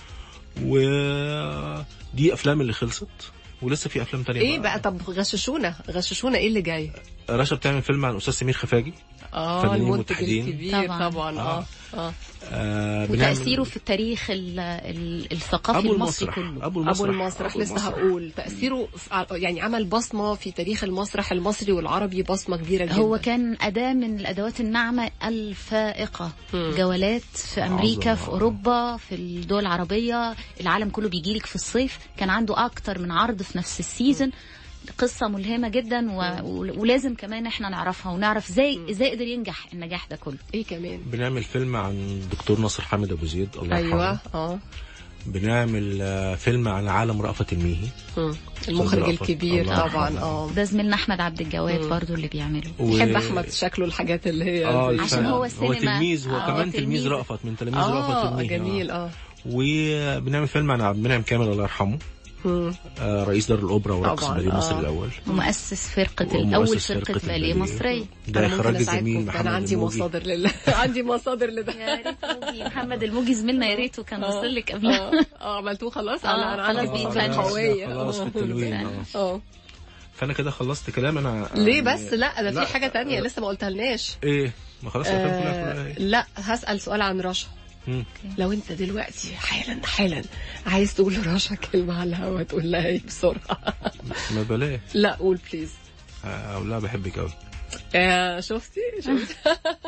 Speaker 10: ودي افلام اللي خلصت ولسه في افلام تانية
Speaker 8: ايه بقى طب غششونا غششونا ايه اللي جاي
Speaker 10: رشا بتعمل فيلم عن استاذ سمير خفاجي
Speaker 8: اه
Speaker 10: فنانين
Speaker 8: المنتج
Speaker 10: متحدين.
Speaker 8: الكبير
Speaker 7: طبعاً.
Speaker 8: طبعا, اه اه
Speaker 10: آه بنعمل-
Speaker 7: وتاثيره في التاريخ ال- ال- الثقافي
Speaker 10: ابو
Speaker 7: المصري
Speaker 10: المسرح
Speaker 7: كله
Speaker 10: ابو
Speaker 8: ابو
Speaker 10: المسرح
Speaker 8: المسرح لسه هقول تاثيره في- يعني عمل بصمه في تاريخ المسرح المصري والعربي بصمه كبيره جدا
Speaker 7: هو كان أداة من الأدوات الناعمة الفائقة
Speaker 8: مم.
Speaker 7: جولات في أمريكا
Speaker 10: عظمة.
Speaker 7: في أوروبا في الدول العربية العالم كله بيجيلك في الصيف كان عنده أكتر من عرض في نفس السيزون قصة ملهمة جدا و... و- ولازم كمان احنا نعرفها ونعرف ازاي ازاي قدر ينجح النجاح ده كله
Speaker 8: ايه كمان
Speaker 10: بنعمل فيلم عن دكتور ناصر حامد ابو زيد الله يرحمه
Speaker 8: ايوه اه
Speaker 10: بنعمل آه، فيلم عن عالم رأفت الميهي
Speaker 8: مم. المخرج
Speaker 10: رأفت.
Speaker 8: الكبير
Speaker 10: الله
Speaker 8: طبعا
Speaker 10: يرحمه.
Speaker 8: اه
Speaker 7: ده زميلنا أحمد عبد الجواد برضو اللي بيعمله
Speaker 10: و-
Speaker 8: بحب احمد شكله الحاجات اللي هي
Speaker 10: اه
Speaker 8: زي-
Speaker 7: عشان
Speaker 10: الفن.
Speaker 7: هو
Speaker 10: هو
Speaker 7: السينما.
Speaker 10: تلميذ هو
Speaker 7: آه،
Speaker 10: كمان
Speaker 7: تلميذ.
Speaker 10: تلميذ رأفت من تلاميذ رأفت
Speaker 8: اه
Speaker 10: الميهي
Speaker 8: جميل اه
Speaker 10: وبنعمل فيلم عن عبد المنعم كامل الله يرحمه
Speaker 8: مم.
Speaker 10: آه، رئيس دار الاوبرا ورقص
Speaker 8: طبعاً،
Speaker 10: باليه مصر
Speaker 8: آه.
Speaker 10: الاول
Speaker 7: ومؤسس فرقة
Speaker 10: ومؤسس
Speaker 7: الأول
Speaker 10: فرقة
Speaker 7: فرقة باليه
Speaker 10: الباليه.
Speaker 7: مصرية
Speaker 10: ده
Speaker 8: أنا ممكن
Speaker 10: اخراج
Speaker 8: أساعدكم،
Speaker 10: الزميل
Speaker 8: ده
Speaker 10: محمد
Speaker 8: انا عندي
Speaker 10: الموجي.
Speaker 8: مصادر لله عندي مصادر لده
Speaker 7: يا ريت موجي محمد الموجي زميلنا يا ريته كان وصل لك قبلها
Speaker 8: اه اه عملتوه خلاص
Speaker 7: آه،
Speaker 8: انا انا عندي
Speaker 7: خلاص
Speaker 8: مصادر
Speaker 7: بيتفنش.
Speaker 8: قويه
Speaker 10: خلاص في التلوين اه
Speaker 8: اه
Speaker 10: فانا كده خلصت كلام انا
Speaker 8: ليه
Speaker 10: يعني-
Speaker 8: بس لا ده في حاجه تانية لسه ما قلتها لناش
Speaker 10: ايه ما خلاص الافلام كلها
Speaker 8: آه
Speaker 10: كلها إيه؟
Speaker 8: لا هسأل سؤال عن رشا
Speaker 10: مم.
Speaker 8: لو انت دلوقتي حالا حالا عايز تقول لرشا كلمة على الهوا تقول لها ايه بسرعة
Speaker 10: ما بلاش
Speaker 8: لا قول بليز
Speaker 10: اقول لها بحبك قوي
Speaker 8: آه شفتي شفتي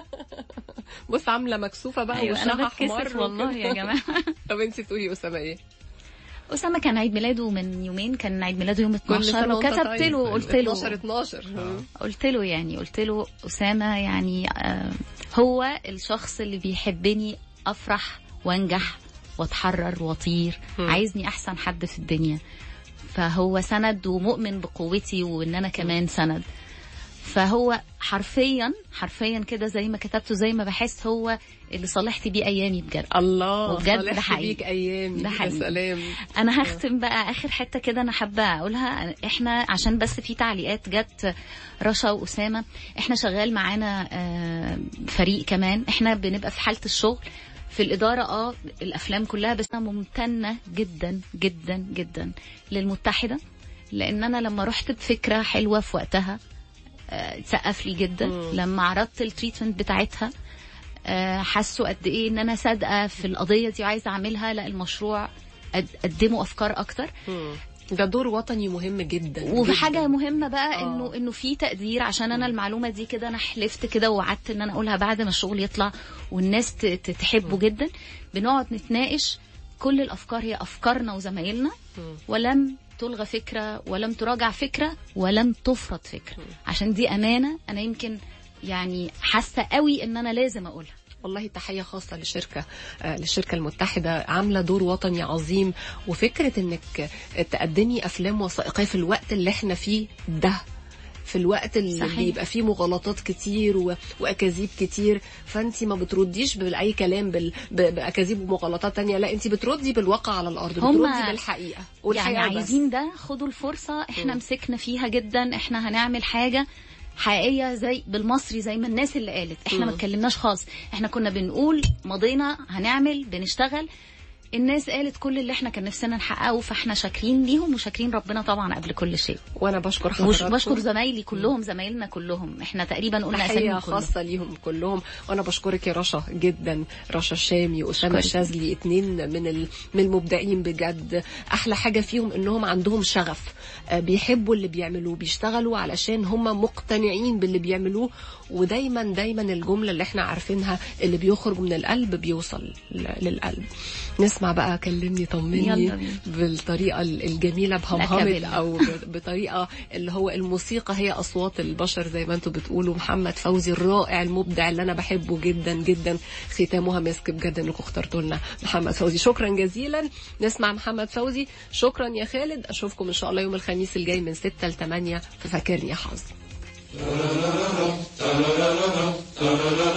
Speaker 8: بص عاملة مكسوفة بقى
Speaker 7: أيوة
Speaker 8: وشها
Speaker 7: أنا
Speaker 8: احمر
Speaker 7: بتكسف والله
Speaker 8: وكده.
Speaker 7: يا جماعة
Speaker 8: طب انت تقولي أسامة ايه؟
Speaker 7: أسامة كان عيد ميلاده من يومين كان عيد ميلاده يوم
Speaker 8: كل
Speaker 7: 12
Speaker 8: سنة وانت
Speaker 7: وكتبت
Speaker 8: طيب.
Speaker 7: له قلت له
Speaker 8: 12 12
Speaker 7: قلت له يعني قلت له أسامة يعني آه، هو الشخص اللي بيحبني أفرح وأنجح وأتحرر وأطير
Speaker 8: مم.
Speaker 7: عايزني أحسن حد في الدنيا فهو سند ومؤمن بقوتي وإن أنا كمان سند فهو حرفيا حرفيا كده زي ما كتبته زي ما بحس هو اللي صالحت بيه أيامي بجد
Speaker 8: الله
Speaker 7: وبجد ده
Speaker 8: صالحت
Speaker 7: حقيقي.
Speaker 8: بيك ايامي
Speaker 7: ده
Speaker 8: يا
Speaker 7: حقيقي.
Speaker 8: سلام
Speaker 7: انا هختم بقى اخر حته كده انا حابه اقولها احنا عشان بس في تعليقات جت رشا واسامه احنا شغال معانا آه، فريق كمان احنا بنبقى في حاله الشغل في الإدارة اه الأفلام كلها بس أنا ممتنة جدا جدا جدا للمتحدة لأن أنا لما رحت بفكرة حلوة في وقتها آه، سقف لي جدا
Speaker 8: مم.
Speaker 7: لما عرضت التريتمنت بتاعتها آه، حسوا قد ايه ان انا صادقه في القضيه دي وعايزه اعملها لا المشروع قد- قدموا افكار اكتر
Speaker 8: مم. ده دور وطني مهم جدا
Speaker 7: وفي
Speaker 8: جداً.
Speaker 7: حاجه مهمه بقى
Speaker 8: آه.
Speaker 7: انه انه في تقدير عشان انا المعلومه دي كده انا حلفت كده ووعدت ان انا اقولها بعد ما الشغل يطلع والناس ت- ت- تحبه جدا بنقعد نتناقش كل الافكار هي افكارنا وزمايلنا
Speaker 8: مم.
Speaker 7: ولم تلغى فكره ولم تراجع فكره ولم تفرض فكره عشان دي امانه انا يمكن يعني حاسه قوي ان انا لازم اقولها
Speaker 8: والله تحية خاصة للشركة آه، للشركة المتحدة عاملة دور وطني عظيم وفكرة انك تقدمي افلام وثائقية في الوقت اللي احنا فيه ده في الوقت اللي
Speaker 7: صحيح.
Speaker 8: بيبقى فيه مغالطات كتير و... واكاذيب كتير فانت ما بترديش باي كلام بال... ب... باكاذيب ومغالطات تانية لا انت بتردي بالواقع على الارض
Speaker 7: هما
Speaker 8: بتردي بالحقيقة
Speaker 7: يعني
Speaker 8: والحقيقة بس.
Speaker 7: عايزين ده خدوا الفرصة احنا مسكنا فيها جدا احنا هنعمل حاجة حقيقية زي بالمصري زي ما الناس اللي قالت احنا ما
Speaker 8: مم.
Speaker 7: اتكلمناش خالص احنا كنا بنقول مضينا هنعمل بنشتغل الناس قالت كل اللي احنا كان نفسنا نحققه فاحنا شاكرين ليهم وشاكرين ربنا طبعا قبل كل شيء
Speaker 8: وانا بشكر
Speaker 7: وش
Speaker 8: حضراتكم
Speaker 7: بشكر زمايلي كلهم زمايلنا كلهم احنا تقريبا قلنا
Speaker 8: تحية
Speaker 7: اساميهم كلهم
Speaker 8: خاصة ليهم كلهم وانا بشكرك يا رشا جدا رشا الشامي اسامة
Speaker 7: أشكرك.
Speaker 8: الشاذلي اتنين من ال- من المبدعين بجد احلى حاجة فيهم انهم عندهم شغف آه، بيحبوا اللي بيعملوه بيشتغلوا علشان هم مقتنعين باللي بيعملوه ودايما دايما الجملة اللي احنا عارفينها اللي بيخرج من القلب بيوصل ل- للقلب نسمع بقى كلمني طمني
Speaker 7: يلا بينا.
Speaker 8: بالطريقة الجميلة بهمهمة
Speaker 7: الأكابيلا.
Speaker 8: او ب- بطريقه اللي هو الموسيقى هي اصوات البشر زي ما انتم بتقولوا محمد فوزي الرائع المبدع اللي انا بحبه جدا جدا ختامها مسك بجد انكم اخترتوا لنا محمد فوزي شكرا جزيلا نسمع محمد فوزي شكرا يا خالد اشوفكم ان شاء الله يوم الخميس الجاي من 6 ل 8 في فاكرني يا حظ